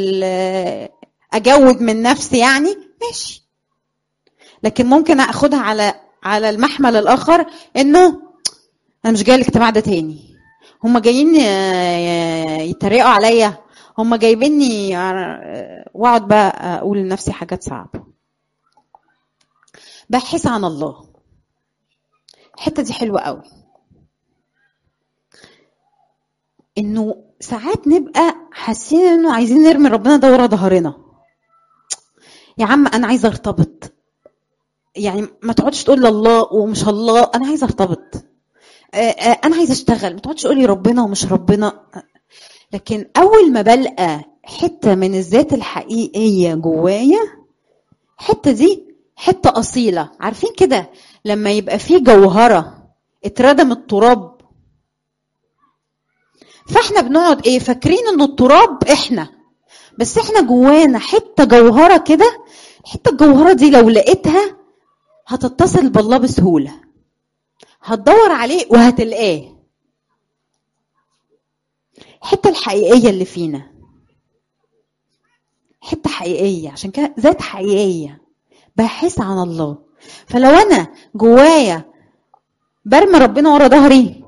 اجود من نفسي يعني ماشي لكن ممكن اخدها على على المحمل الاخر انه انا مش جاي الاجتماع ده تاني هم جايين يتريقوا عليا هم جايبيني واقعد بقى اقول لنفسي حاجات صعبه بحث عن الله الحته دي حلوه قوي انه ساعات نبقى حاسين انه عايزين نرمي ربنا ده ورا ظهرنا يا عم انا عايزه ارتبط يعني ما تقعدش تقول الله ومش الله انا عايزه ارتبط انا عايزه اشتغل ما تقعدش تقولي ربنا ومش ربنا لكن اول ما بلقى حته من الذات الحقيقيه جوايا الحته دي حته اصيله عارفين كده لما يبقى في جوهره اتردم التراب فاحنا بنقعد ايه فاكرين ان التراب احنا بس احنا جوانا حته جوهره كده الحته الجوهره دي لو لقيتها هتتصل بالله بسهوله هتدور عليه وهتلقاه الحته الحقيقيه اللي فينا حته حقيقيه عشان كده ذات حقيقيه باحث عن الله فلو انا جوايا برمي ربنا ورا ظهري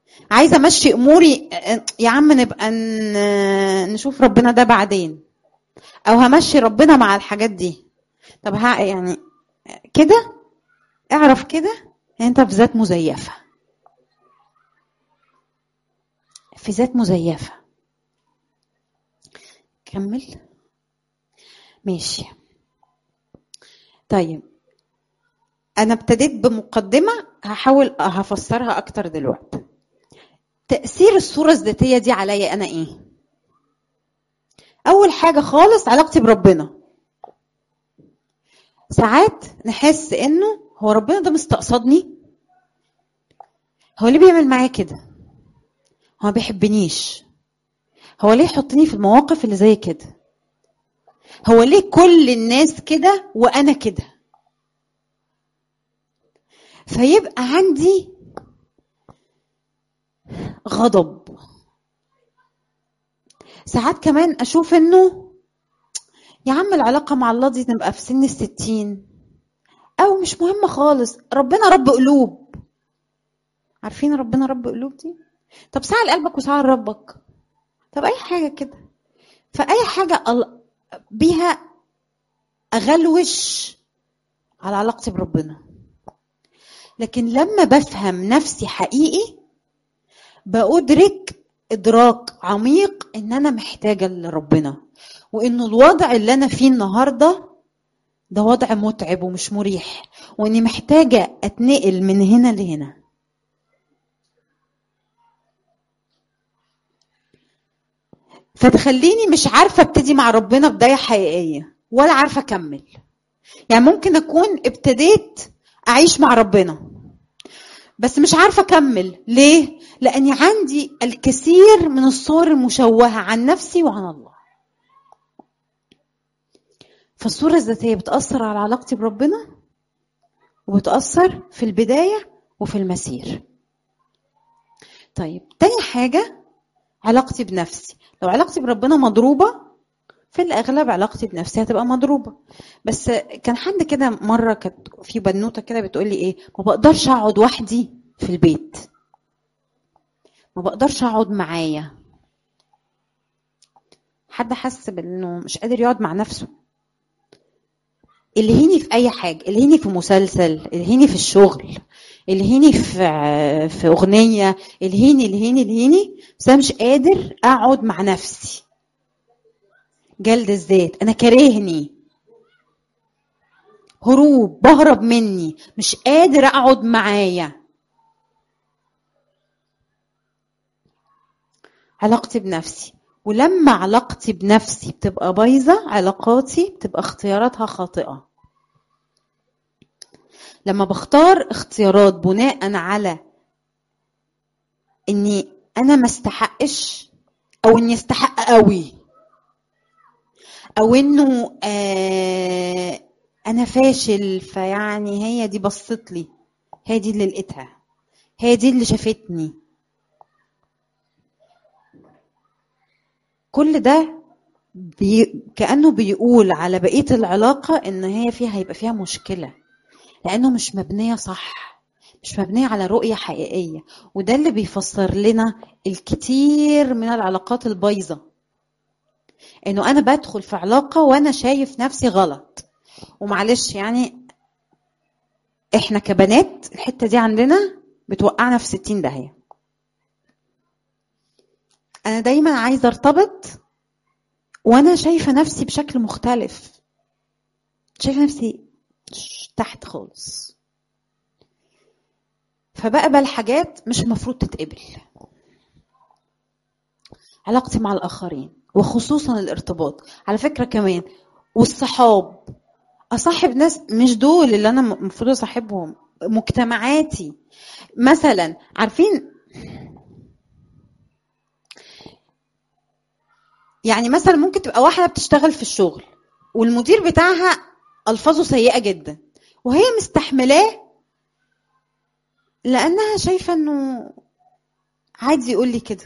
عايزه امشي اموري يا عم نبقى نشوف ربنا ده بعدين او همشي ربنا مع الحاجات دي طب ها يعني كده اعرف كده انت في ذات مزيفه في ذات مزيفه كمل ماشي طيب انا ابتديت بمقدمه هحاول هفسرها اكتر دلوقتي تاثير الصوره الذاتيه دي عليا انا ايه اول حاجه خالص علاقتي بربنا ساعات نحس انه هو ربنا ده مستقصدني هو ليه بيعمل معايا كده هو ما بيحبنيش هو ليه يحطني في المواقف اللي زي كده هو ليه كل الناس كده وانا كده فيبقى عندي غضب ساعات كمان اشوف انه يا عم العلاقة مع الله دي نبقى في سن الستين او مش مهمة خالص ربنا رب قلوب عارفين ربنا رب قلوب دي طب ساعة لقلبك وساعة لربك طب اي حاجة كده فاي حاجة بيها اغلوش على علاقتي بربنا لكن لما بفهم نفسي حقيقي بأدرك إدراك عميق إن أنا محتاجة لربنا وإنه الوضع اللي أنا فيه النهاردة ده وضع متعب ومش مريح وإني محتاجة أتنقل من هنا لهنا فتخليني مش عارفة ابتدي مع ربنا بداية حقيقية ولا عارفة أكمل يعني ممكن أكون ابتديت أعيش مع ربنا بس مش عارفة أكمل ليه؟ لأني عندي الكثير من الصور المشوهة عن نفسي وعن الله فالصورة الذاتية بتأثر على علاقتي بربنا وبتأثر في البداية وفي المسير طيب تاني حاجة علاقتي بنفسي لو علاقتي بربنا مضروبة في الأغلب علاقتي بنفسي هتبقى مضروبة بس كان حد كده مرة كانت في بنوتة كده بتقول لي إيه ما بقدرش أقعد وحدي في البيت ما بقدرش أقعد معايا حد حس بأنه مش قادر يقعد مع نفسه الهيني في أي حاجة الهيني في مسلسل الهيني في الشغل الهيني في في أغنية الهيني الهيني الهيني بس أنا مش قادر أقعد مع نفسي جلد الذات انا كارهني هروب بهرب مني مش قادر اقعد معايا علاقتي بنفسي ولما علاقتي بنفسي بتبقى بايظه علاقاتي بتبقى اختياراتها خاطئه لما بختار اختيارات بناء على اني انا ما استحقش او اني استحق قوي او انه آه انا فاشل فيعني هي دي بصت لي هي دي اللي لقيتها هي دي اللي شافتني كل ده بي كانه بيقول على بقيه العلاقه ان هي فيها هيبقى فيها مشكله لانه مش مبنيه صح مش مبنيه على رؤيه حقيقيه وده اللي بيفسر لنا الكتير من العلاقات البايظه انه انا بدخل في علاقه وانا شايف نفسي غلط ومعلش يعني احنا كبنات الحته دي عندنا بتوقعنا في ستين داهيه انا دايما عايزه ارتبط وانا شايفه نفسي بشكل مختلف شايفه نفسي تحت خالص فبقبل حاجات مش المفروض تتقبل علاقتي مع الاخرين وخصوصا الارتباط على فكره كمان والصحاب اصاحب ناس مش دول اللي انا المفروض اصاحبهم مجتمعاتي مثلا عارفين يعني مثلا ممكن تبقى واحده بتشتغل في الشغل والمدير بتاعها الفاظه سيئه جدا وهي مستحملاه لانها شايفه انه عادي يقول لي كده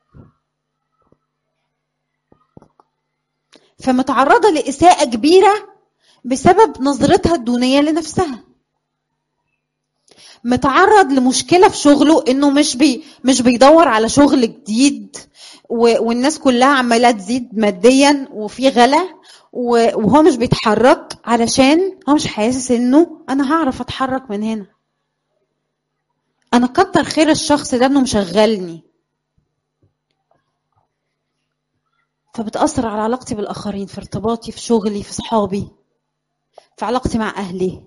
فمتعرضه لاساءه كبيره بسبب نظرتها الدونيه لنفسها متعرض لمشكله في شغله انه مش بي مش بيدور على شغل جديد و- والناس كلها عماله تزيد ماديا وفي غلا و- وهو مش بيتحرك علشان هو مش حاسس انه انا هعرف اتحرك من هنا انا كتر خير الشخص ده انه مشغلني فبتأثر على علاقتي بالآخرين في ارتباطي في شغلي في صحابي في علاقتي مع أهلي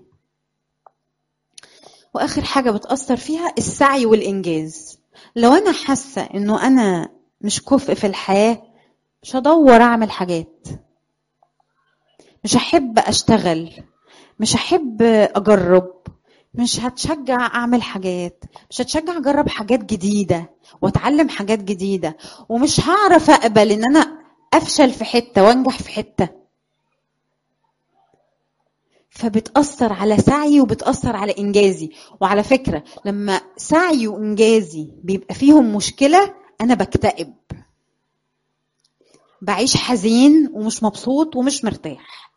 وآخر حاجة بتأثر فيها السعي والإنجاز لو أنا حاسة إنه أنا مش كفء في الحياة مش هدور أعمل حاجات مش هحب أشتغل مش هحب أجرب مش هتشجع أعمل حاجات مش هتشجع أجرب حاجات جديدة وأتعلم حاجات جديدة ومش هعرف أقبل إن أنا أفشل في حتة وأنجح في حتة فبتأثر على سعيي وبتأثر على إنجازي وعلى فكرة لما سعيي وإنجازي بيبقى فيهم مشكلة أنا بكتئب بعيش حزين ومش مبسوط ومش مرتاح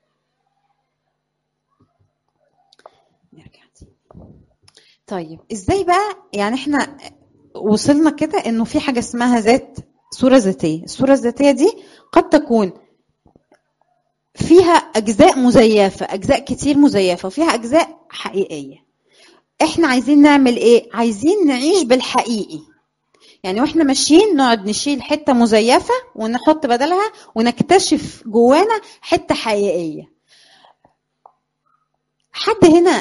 نرجع تاني. طيب ازاي بقى يعني احنا وصلنا كده انه في حاجه اسمها ذات صوره ذاتيه الصوره الذاتيه دي قد تكون فيها اجزاء مزيفه اجزاء كتير مزيفه وفيها اجزاء حقيقيه احنا عايزين نعمل ايه عايزين نعيش بالحقيقي يعني واحنا ماشيين نقعد نشيل حته مزيفه ونحط بدلها ونكتشف جوانا حته حقيقيه حد هنا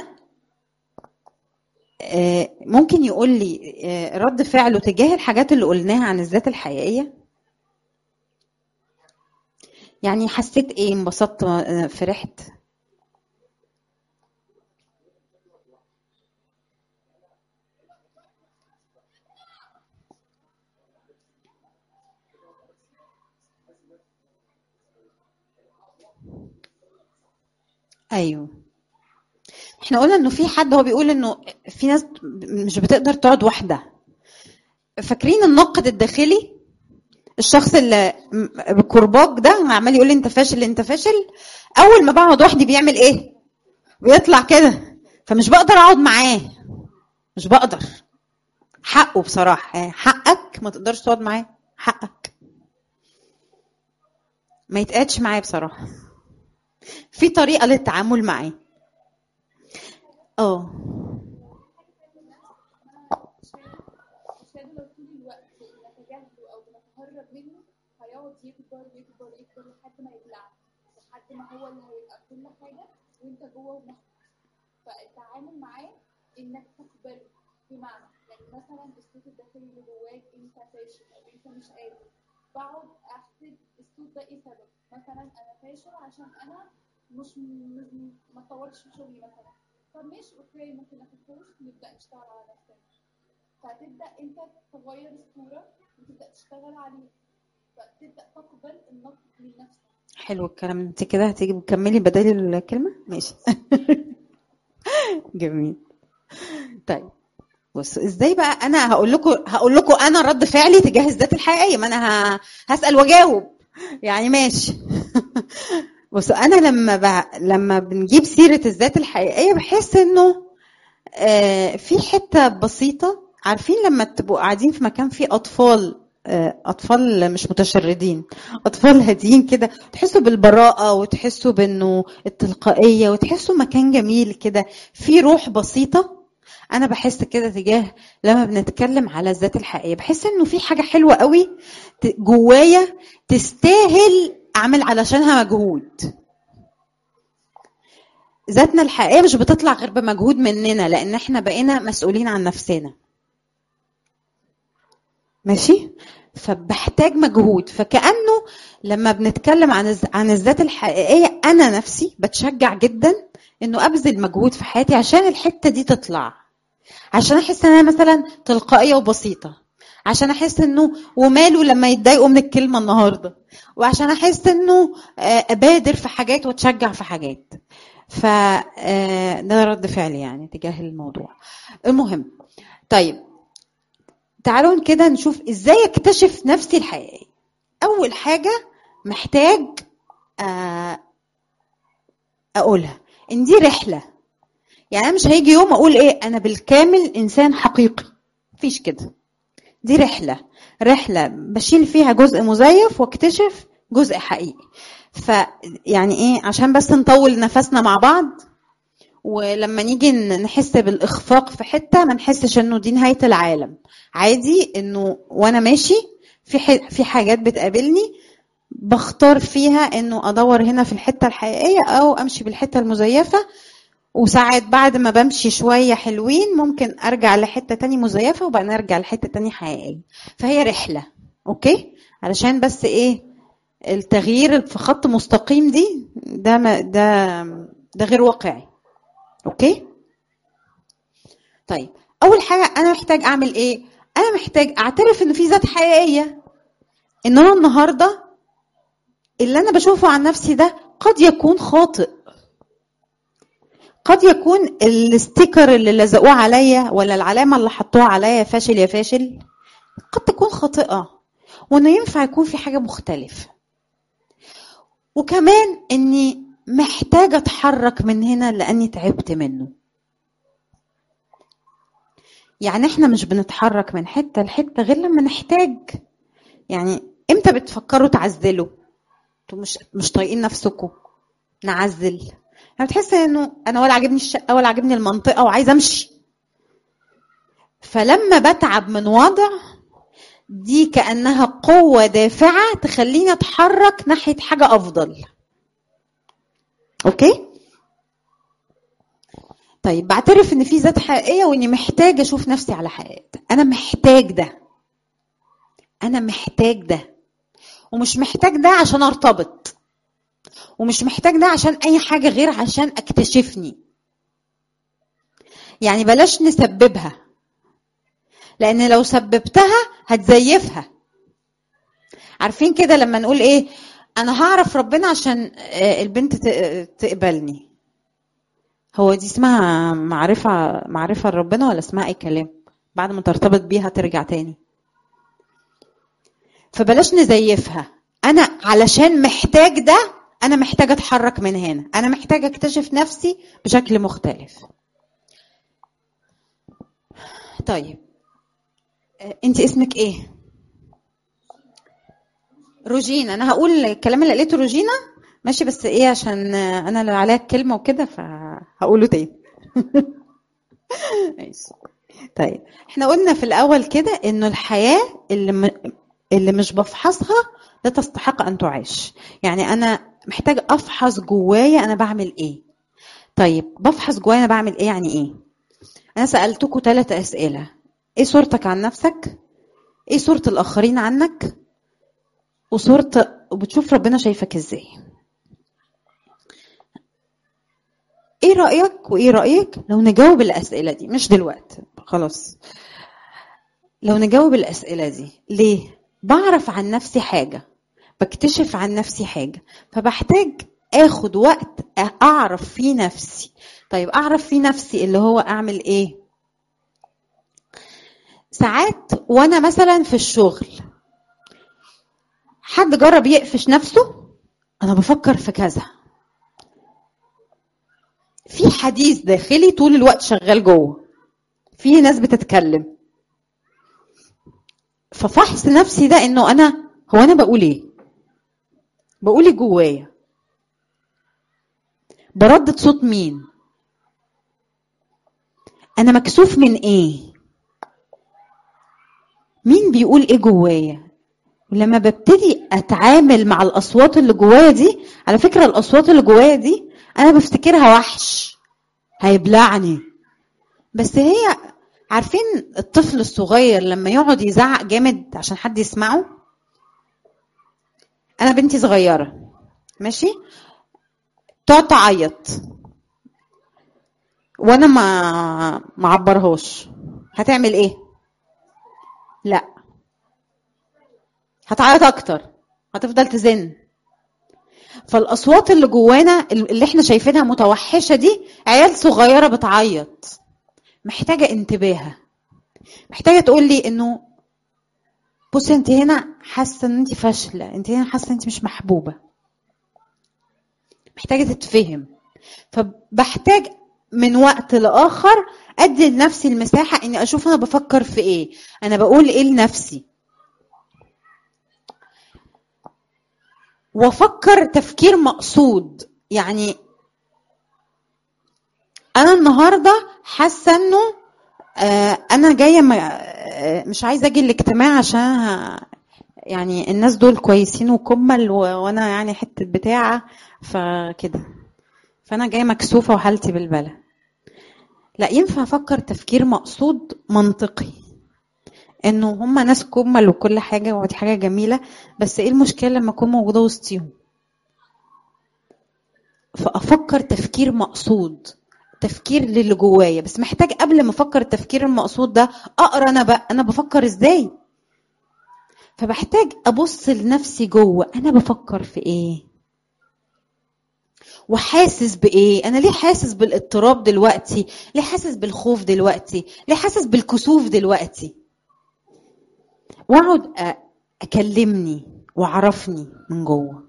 آه، ممكن يقول لي آه، رد فعله تجاه الحاجات اللي قلناها عن الذات الحقيقيه يعني حسيت ايه انبسطت آه، فرحت ايوه احنا قلنا انه في حد هو بيقول انه في ناس مش بتقدر تقعد واحده فاكرين الناقد الداخلي الشخص اللي م- بكرباج ده عمال يقول لي انت فاشل انت فاشل اول ما بقعد وحدي بيعمل ايه بيطلع كده فمش بقدر اقعد معاه مش بقدر حقه بصراحه يعني حقك ما تقدرش تقعد معاه حقك ما يتقعدش معاه بصراحه في طريقه للتعامل معاه اه عشان لو طول الوقت بنتجاهله او بنتهرب منه هيقعد يكبر يكبر يكبر لحد ما يبلعك لحد ما هو اللي هيبقى كل حاجه وانت جوه ومحبط فالتعامل معاه انك تقبله بمعنى يعني مثلا الصوت الداخلي اللي جواك انت فاشل او انت مش قادر بقعد احسب الصوت ده ايه سبب مثلا انا فاشل عشان انا مش م- ما اتطورتش في شغلي مثلا طب ماشي اوكي ممكن ناخد كورس نبدا نشتغل على نفسنا فهتبدا انت تغير الصوره وتبدا تشتغل عليه فتبدا تقبل النقد من نفسك حلو الكلام انت كده هتيجي تكملي بدل الكلمه ماشي جميل طيب بصوا ازاي بقى انا هقول لكم هقول لكم انا رد فعلي تجاه الذات الحقيقيه ما انا ه- هسال واجاوب يعني ماشي بصوا انا لما ب... لما بنجيب سيره الذات الحقيقيه بحس انه آه، في حته بسيطه عارفين لما تبقوا قاعدين في مكان فيه اطفال آه، اطفال مش متشردين اطفال هاديين كده تحسوا بالبراءه وتحسوا بانه التلقائيه وتحسوا مكان جميل كده في روح بسيطه انا بحس كده تجاه لما بنتكلم على الذات الحقيقيه بحس انه في حاجه حلوه قوي ت- جوايا تستاهل اعمل علشانها مجهود ذاتنا الحقيقيه مش بتطلع غير بمجهود مننا لان احنا بقينا مسؤولين عن نفسنا ماشي فبحتاج مجهود فكانه لما بنتكلم عن الز- عن الذات الحقيقيه انا نفسي بتشجع جدا انه ابذل مجهود في حياتي عشان الحته دي تطلع عشان احس ان انا مثلا تلقائيه وبسيطه عشان احس انه وماله لما يتضايقوا من الكلمه النهارده وعشان احس انه آه، ابادر في حاجات واتشجع في حاجات ف آه، ده رد فعلي يعني تجاه الموضوع المهم طيب تعالوا كده نشوف ازاي اكتشف نفسي الحقيقيه اول حاجه محتاج آه، اقولها ان دي رحله يعني انا مش هيجي يوم اقول ايه انا بالكامل انسان حقيقي مفيش كده دي رحله رحله بشيل فيها جزء مزيف واكتشف جزء حقيقي فيعني ايه عشان بس نطول نفسنا مع بعض ولما نيجي ن- نحس بالاخفاق في حته ما نحسش انه دي نهايه العالم عادي انه وانا ماشي في ح- في حاجات بتقابلني بختار فيها انه ادور هنا في الحته الحقيقيه او امشي بالحته المزيفه وساعات بعد ما بمشي شويه حلوين ممكن ارجع لحته تاني مزيفه وبعدين ارجع لحته تاني حقيقيه فهي رحله اوكي علشان بس ايه التغيير في خط مستقيم دي ده ما ده ده غير واقعي اوكي طيب اول حاجه انا محتاج اعمل ايه انا محتاج اعترف ان في ذات حقيقيه ان انا النهارده اللي انا بشوفه عن نفسي ده قد يكون خاطئ قد يكون الستيكر اللي لزقوه عليا ولا العلامه اللي حطوها عليا فاشل يا فاشل قد تكون خاطئه وانه ينفع يكون في حاجه مختلفه وكمان اني محتاجه اتحرك من هنا لاني تعبت منه يعني احنا مش بنتحرك من حته لحته غير لما نحتاج يعني امتى بتفكروا تعزلوا انتوا مش مش طايقين نفسكم نعزل انا بتحس انه انا ولا عاجبني الشقه ولا عاجبني المنطقه وعايزه امشي فلما بتعب من وضع دي كانها قوه دافعه تخليني اتحرك ناحيه حاجه افضل اوكي طيب بعترف ان في ذات حقيقيه واني محتاج اشوف نفسي على حقيقتها انا محتاج ده انا محتاج ده ومش محتاج ده عشان ارتبط ومش محتاج ده عشان اي حاجه غير عشان اكتشفني يعني بلاش نسببها لان لو سببتها هتزيفها عارفين كده لما نقول ايه انا هعرف ربنا عشان آه، البنت ت- تقبلني هو دي اسمها معرفة معرفة لربنا ولا اسمها اي كلام بعد ما ترتبط بيها ترجع تاني فبلاش نزيفها انا علشان محتاج ده انا محتاج اتحرك من هنا انا محتاج اكتشف نفسي بشكل مختلف طيب آه، انت اسمك ايه روجينا انا هقول الكلام اللي قالته روجينا ماشي بس ايه عشان آه، انا اللي عليا الكلمه وكده فهقوله تاني ماشي طيب احنا قلنا في الاول كده انه الحياه اللي م... اللي مش بفحصها لا تستحق ان تعيش يعني انا محتاج افحص جوايا انا بعمل ايه طيب بفحص جوايا انا بعمل ايه يعني ايه انا سالتكم ثلاث اسئله ايه صورتك عن نفسك ايه صوره الاخرين عنك وصورة وبتشوف ربنا شايفك ازاي ايه رأيك وايه رأيك لو نجاوب الأسئلة دي مش دلوقتي خلاص لو نجاوب الأسئلة دي ليه بعرف عن نفسي حاجة بكتشف عن نفسي حاجة فبحتاج اخد وقت اعرف فيه نفسي طيب اعرف فيه نفسي اللي هو اعمل ايه ساعات وانا مثلا في الشغل حد جرب يقفش نفسه انا بفكر في كذا في حديث داخلي طول الوقت شغال جوه في ناس بتتكلم ففحص نفسي ده انه انا هو انا بقول ايه بقول ايه جوايا بردد صوت مين انا مكسوف من ايه مين بيقول ايه جوايا ولما ببتدي اتعامل مع الاصوات اللي جوايا دي على فكره الاصوات اللي جوايا دي انا بفتكرها وحش هيبلعني بس هي عارفين الطفل الصغير لما يقعد يزعق جامد عشان حد يسمعه انا بنتي صغيره ماشي تقعد تعيط وانا ما ما عبرهاش هتعمل ايه لا هتعيط اكتر هتفضل تزن فالاصوات اللي جوانا اللي احنا شايفينها متوحشه دي عيال صغيره بتعيط محتاجه انتباه محتاجه تقول لي انه بصي انت هنا حاسه ان انت فاشله انت هنا حاسه ان انت مش محبوبه محتاجه تتفهم فبحتاج من وقت لاخر ادي لنفسي المساحه اني اشوف انا بفكر في ايه انا بقول ايه لنفسي وافكر تفكير مقصود يعني انا النهارده حاسه انه آه، انا جايه م- آه، مش عايزه اجي الاجتماع عشان ه- يعني الناس دول كويسين وكمل و- وانا يعني حته بتاعه فكده فانا جايه مكسوفه وحالتي بالبلا لا ينفع افكر تفكير مقصود منطقي انه هما ناس كمل وكل حاجه ودي حاجه جميله بس ايه المشكله لما اكون موجوده وسطيهم فافكر تفكير مقصود تفكير للي جوايا بس محتاج قبل ما افكر التفكير المقصود ده اقرا انا بقى انا بفكر ازاي فبحتاج ابص لنفسي جوه انا بفكر في ايه وحاسس بايه انا ليه حاسس بالاضطراب دلوقتي ليه حاسس بالخوف دلوقتي ليه حاسس بالكسوف دلوقتي واقعد أ- اكلمني واعرفني من جوه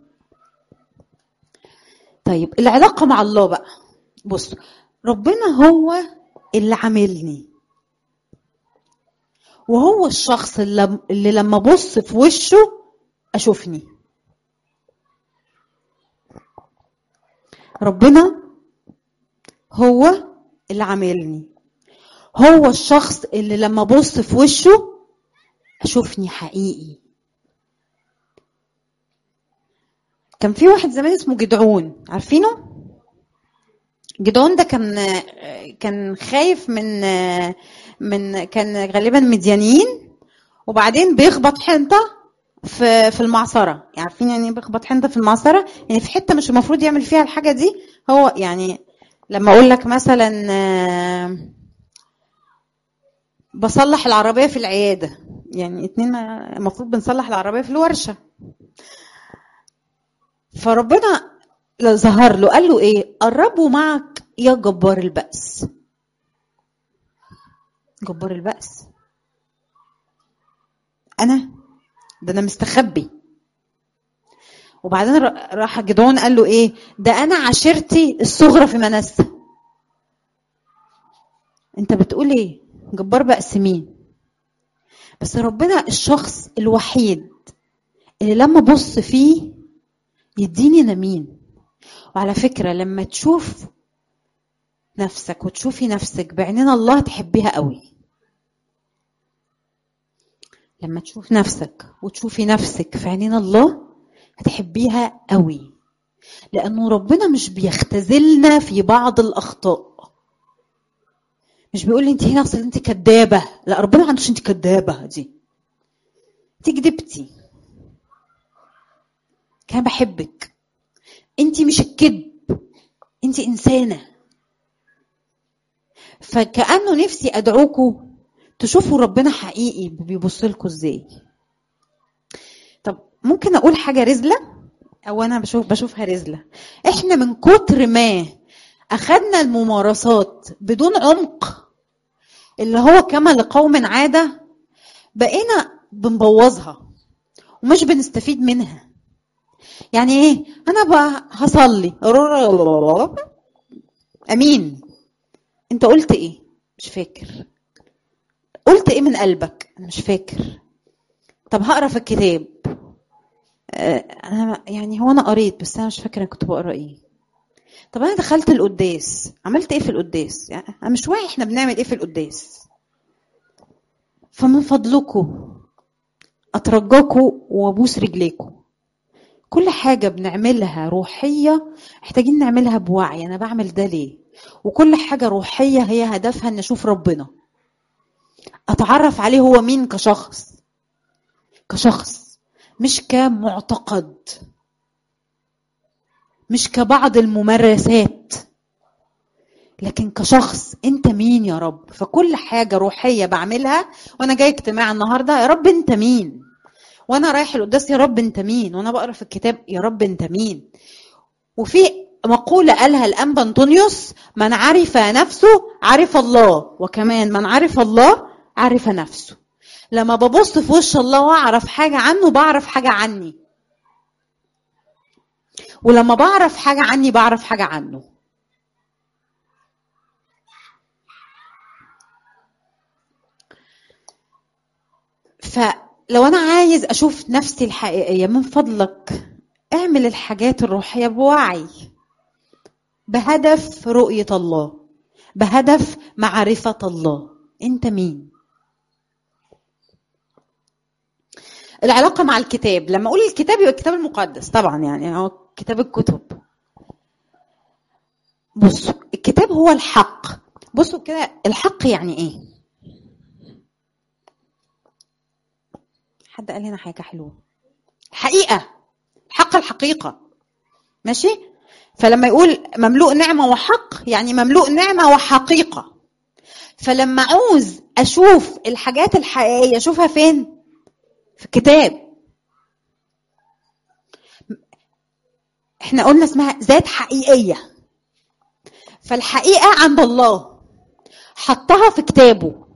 طيب العلاقه مع الله بقى بص ربنا هو اللي عاملني وهو الشخص اللي, اللي لما ابص في وشه اشوفني ربنا هو اللي عاملني هو الشخص اللي لما ابص في وشه اشوفني حقيقي كان في واحد زمان اسمه جدعون عارفينه جدعون ده كان كان خايف من من كان غالبا مديانيين وبعدين بيخبط حنطه في في المعصره يعني عارفين يعني إيه بيخبط حنطه في المعصره يعني في حته مش المفروض يعمل فيها الحاجه دي هو يعني لما اقول لك مثلا آه، بصلح العربيه في العياده يعني اتنين ما- المفروض بنصلح العربيه في الورشه فربنا ظهر له قال له ايه قربوا معك يا جبار البأس جبار البأس انا ده انا مستخبي وبعدين ر- راح جدعون قال له ايه ده انا عشيرتي الصغرى في منسى انت بتقول ايه جبار بأس مين بس ربنا الشخص الوحيد اللي لما ابص فيه يديني انا مين وعلى فكرة لما تشوف نفسك وتشوفي نفسك بعينين الله تحبيها قوي لما تشوف نفسك وتشوفي نفسك في عينين الله هتحبيها قوي لانه ربنا مش بيختزلنا في بعض الاخطاء مش بيقول لي انت هنا اصل انت كدابه لا ربنا ما عندوش انت كدابه دي انت كدبتي كان بحبك انت مش الكذب انت انسانه فكانه نفسي ادعوكم تشوفوا ربنا حقيقي بيبص لكم ازاي طب ممكن اقول حاجه رزله او انا بشوف بشوفها رزله احنا من كتر ما اخذنا الممارسات بدون عمق اللي هو كما لقوم عاده بقينا بنبوظها ومش بنستفيد منها يعني ايه انا بقى هصلي امين انت قلت ايه مش فاكر قلت ايه من قلبك انا مش فاكر طب هقرا في الكتاب آه، انا يعني هو انا قريت بس انا مش فاكره انا كنت بقرا ايه طب انا دخلت القداس عملت ايه في القداس يعني انا مش واعي احنا بنعمل ايه في القداس فمن فضلكم اترجاكم وابوس رجليكم كل حاجة بنعملها روحية محتاجين نعملها بوعي أنا بعمل ده ليه وكل حاجة روحية هي هدفها أن أشوف ربنا أتعرف عليه هو مين كشخص كشخص مش كمعتقد مش كبعض الممارسات لكن كشخص انت مين يا رب فكل حاجة روحية بعملها وانا جاي اجتماع النهاردة يا رب انت مين وانا رايح القداس يا رب انت مين وانا بقرا في الكتاب يا رب انت مين وفي مقولة قالها الأنبا أنطونيوس من عرف نفسه عرف الله وكمان من عرف الله عرف نفسه لما ببص في وش الله وأعرف حاجة عنه بعرف حاجة عني ولما بعرف حاجة عني بعرف حاجة عنه فلو انا عايز اشوف نفسي الحقيقيه من فضلك اعمل الحاجات الروحيه بوعي بهدف رؤيه الله بهدف معرفه الله انت مين العلاقه مع الكتاب لما اقول الكتاب يبقى الكتاب المقدس طبعا يعني هو كتاب الكتب بصوا الكتاب هو الحق بصوا كده الحق يعني ايه حد قال هنا حاجه حلوه الحقيقه الحق الحقيقه ماشي فلما يقول مملوء نعمه وحق يعني مملوء نعمه وحقيقه فلما عاوز اشوف الحاجات الحقيقيه اشوفها فين في الكتاب احنا قلنا اسمها ذات حقيقيه فالحقيقه عند الله حطها في كتابه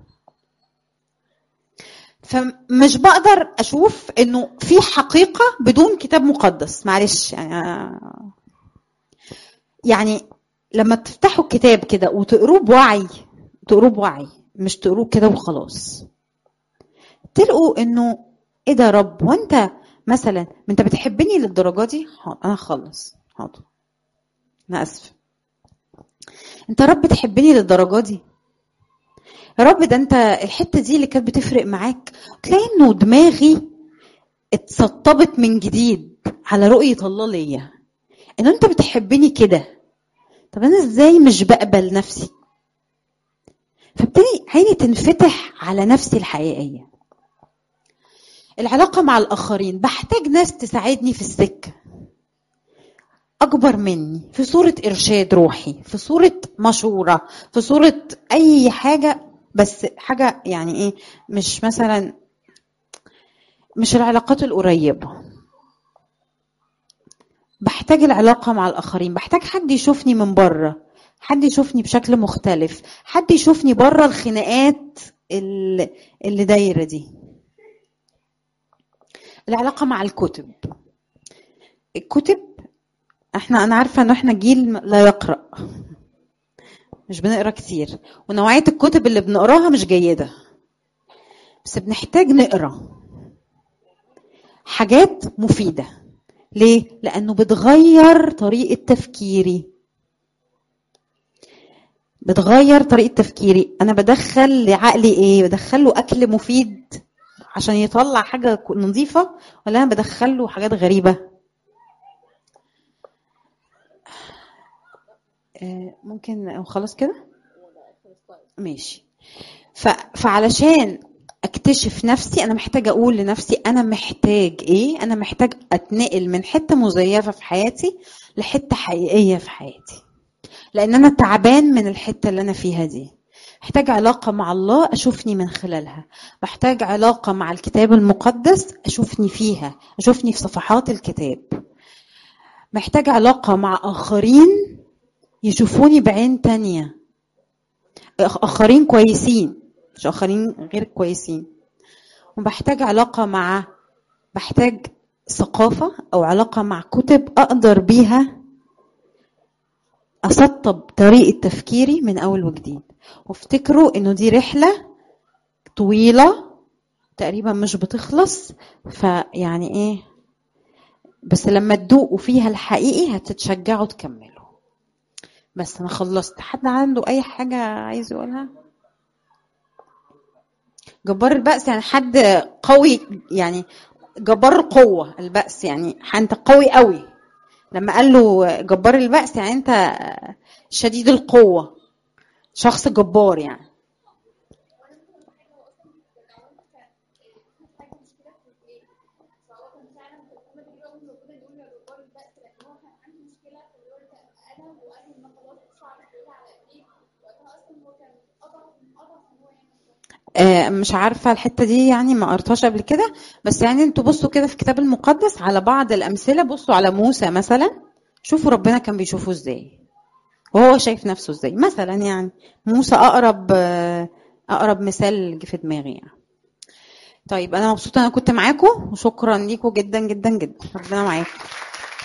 فمش بقدر اشوف انه في حقيقه بدون كتاب مقدس معلش يعني يعني لما تفتحوا الكتاب كده وتقروه بوعي تقروه بوعي مش تقروه كده وخلاص تلقوا انه ايه ده يا رب وانت مثلا ما انت بتحبني للدرجه دي حاضر، انا هخلص حاضر انا اسف انت يا رب تحبني للدرجه دي يا رب ده انت الحته دي اللي كانت بتفرق معاك تلاقي انه دماغي اتسطبت من جديد على رؤيه الله ليا ان انت بتحبني كده طب انا ازاي مش بقبل نفسي فابتدي عيني تنفتح على نفسي الحقيقيه العلاقه مع الاخرين بحتاج ناس تساعدني في السكه اكبر مني في صوره ارشاد روحي في صوره مشوره في صوره اي حاجه بس حاجه يعني ايه مش مثلا مش العلاقات القريبه بحتاج العلاقه مع الاخرين بحتاج حد يشوفني من بره حد يشوفني بشكل مختلف حد يشوفني بره الخناقات اللي اللي دايره دي العلاقه مع الكتب الكتب احنا انا عارفه ان احنا جيل لا يقرا مش بنقرا كتير ونوعيه الكتب اللي بنقراها مش جيده بس بنحتاج نقرا حاجات مفيده ليه لانه بتغير طريقه تفكيري بتغير طريقه تفكيري انا بدخل لعقلي ايه بدخل له اكل مفيد عشان يطلع حاجه نظيفه ولا انا بدخل له حاجات غريبه آه، ممكن خلاص كده ماشي ف... فعلشان اكتشف نفسي انا محتاجه اقول لنفسي انا محتاج ايه انا محتاج اتنقل من حته مزيفه في حياتي لحته حقيقيه في حياتي لان انا تعبان من الحته اللي انا فيها دي محتاج علاقة مع الله أشوفني من خلالها بحتاج علاقة مع الكتاب المقدس أشوفني فيها أشوفني في صفحات الكتاب محتاج علاقة مع آخرين يشوفوني بعين تانية آخ- آخرين كويسين مش آخرين غير كويسين وبحتاج علاقة مع بحتاج ثقافة أو علاقة مع كتب أقدر بيها أسطب طريقة تفكيري من أول وجديد وافتكروا إنه دي رحلة طويلة تقريبا مش بتخلص فيعني إيه بس لما تدوقوا فيها الحقيقي هتتشجعوا تكملوا بس أنا خلصت حد عنده أي حاجة عايز يقولها جبار البأس يعني حد قوي يعني جبار القوة البأس يعني أنت قوي قوي لما قال له جبار البأس يعني أنت شديد القوة شخص جبار يعني آه، مش عارفة الحتة دي يعني ما قريتهاش قبل كده بس يعني انتوا بصوا كده في الكتاب المقدس على بعض الأمثلة بصوا على موسى مثلا شوفوا ربنا كان بيشوفه ازاي وهو شايف نفسه ازاي مثلا يعني موسى أقرب آه، أقرب مثال جه في دماغي يعني طيب أنا مبسوطة أنا كنت معاكم وشكرا ليكم جدا جدا جدا ربنا معاكم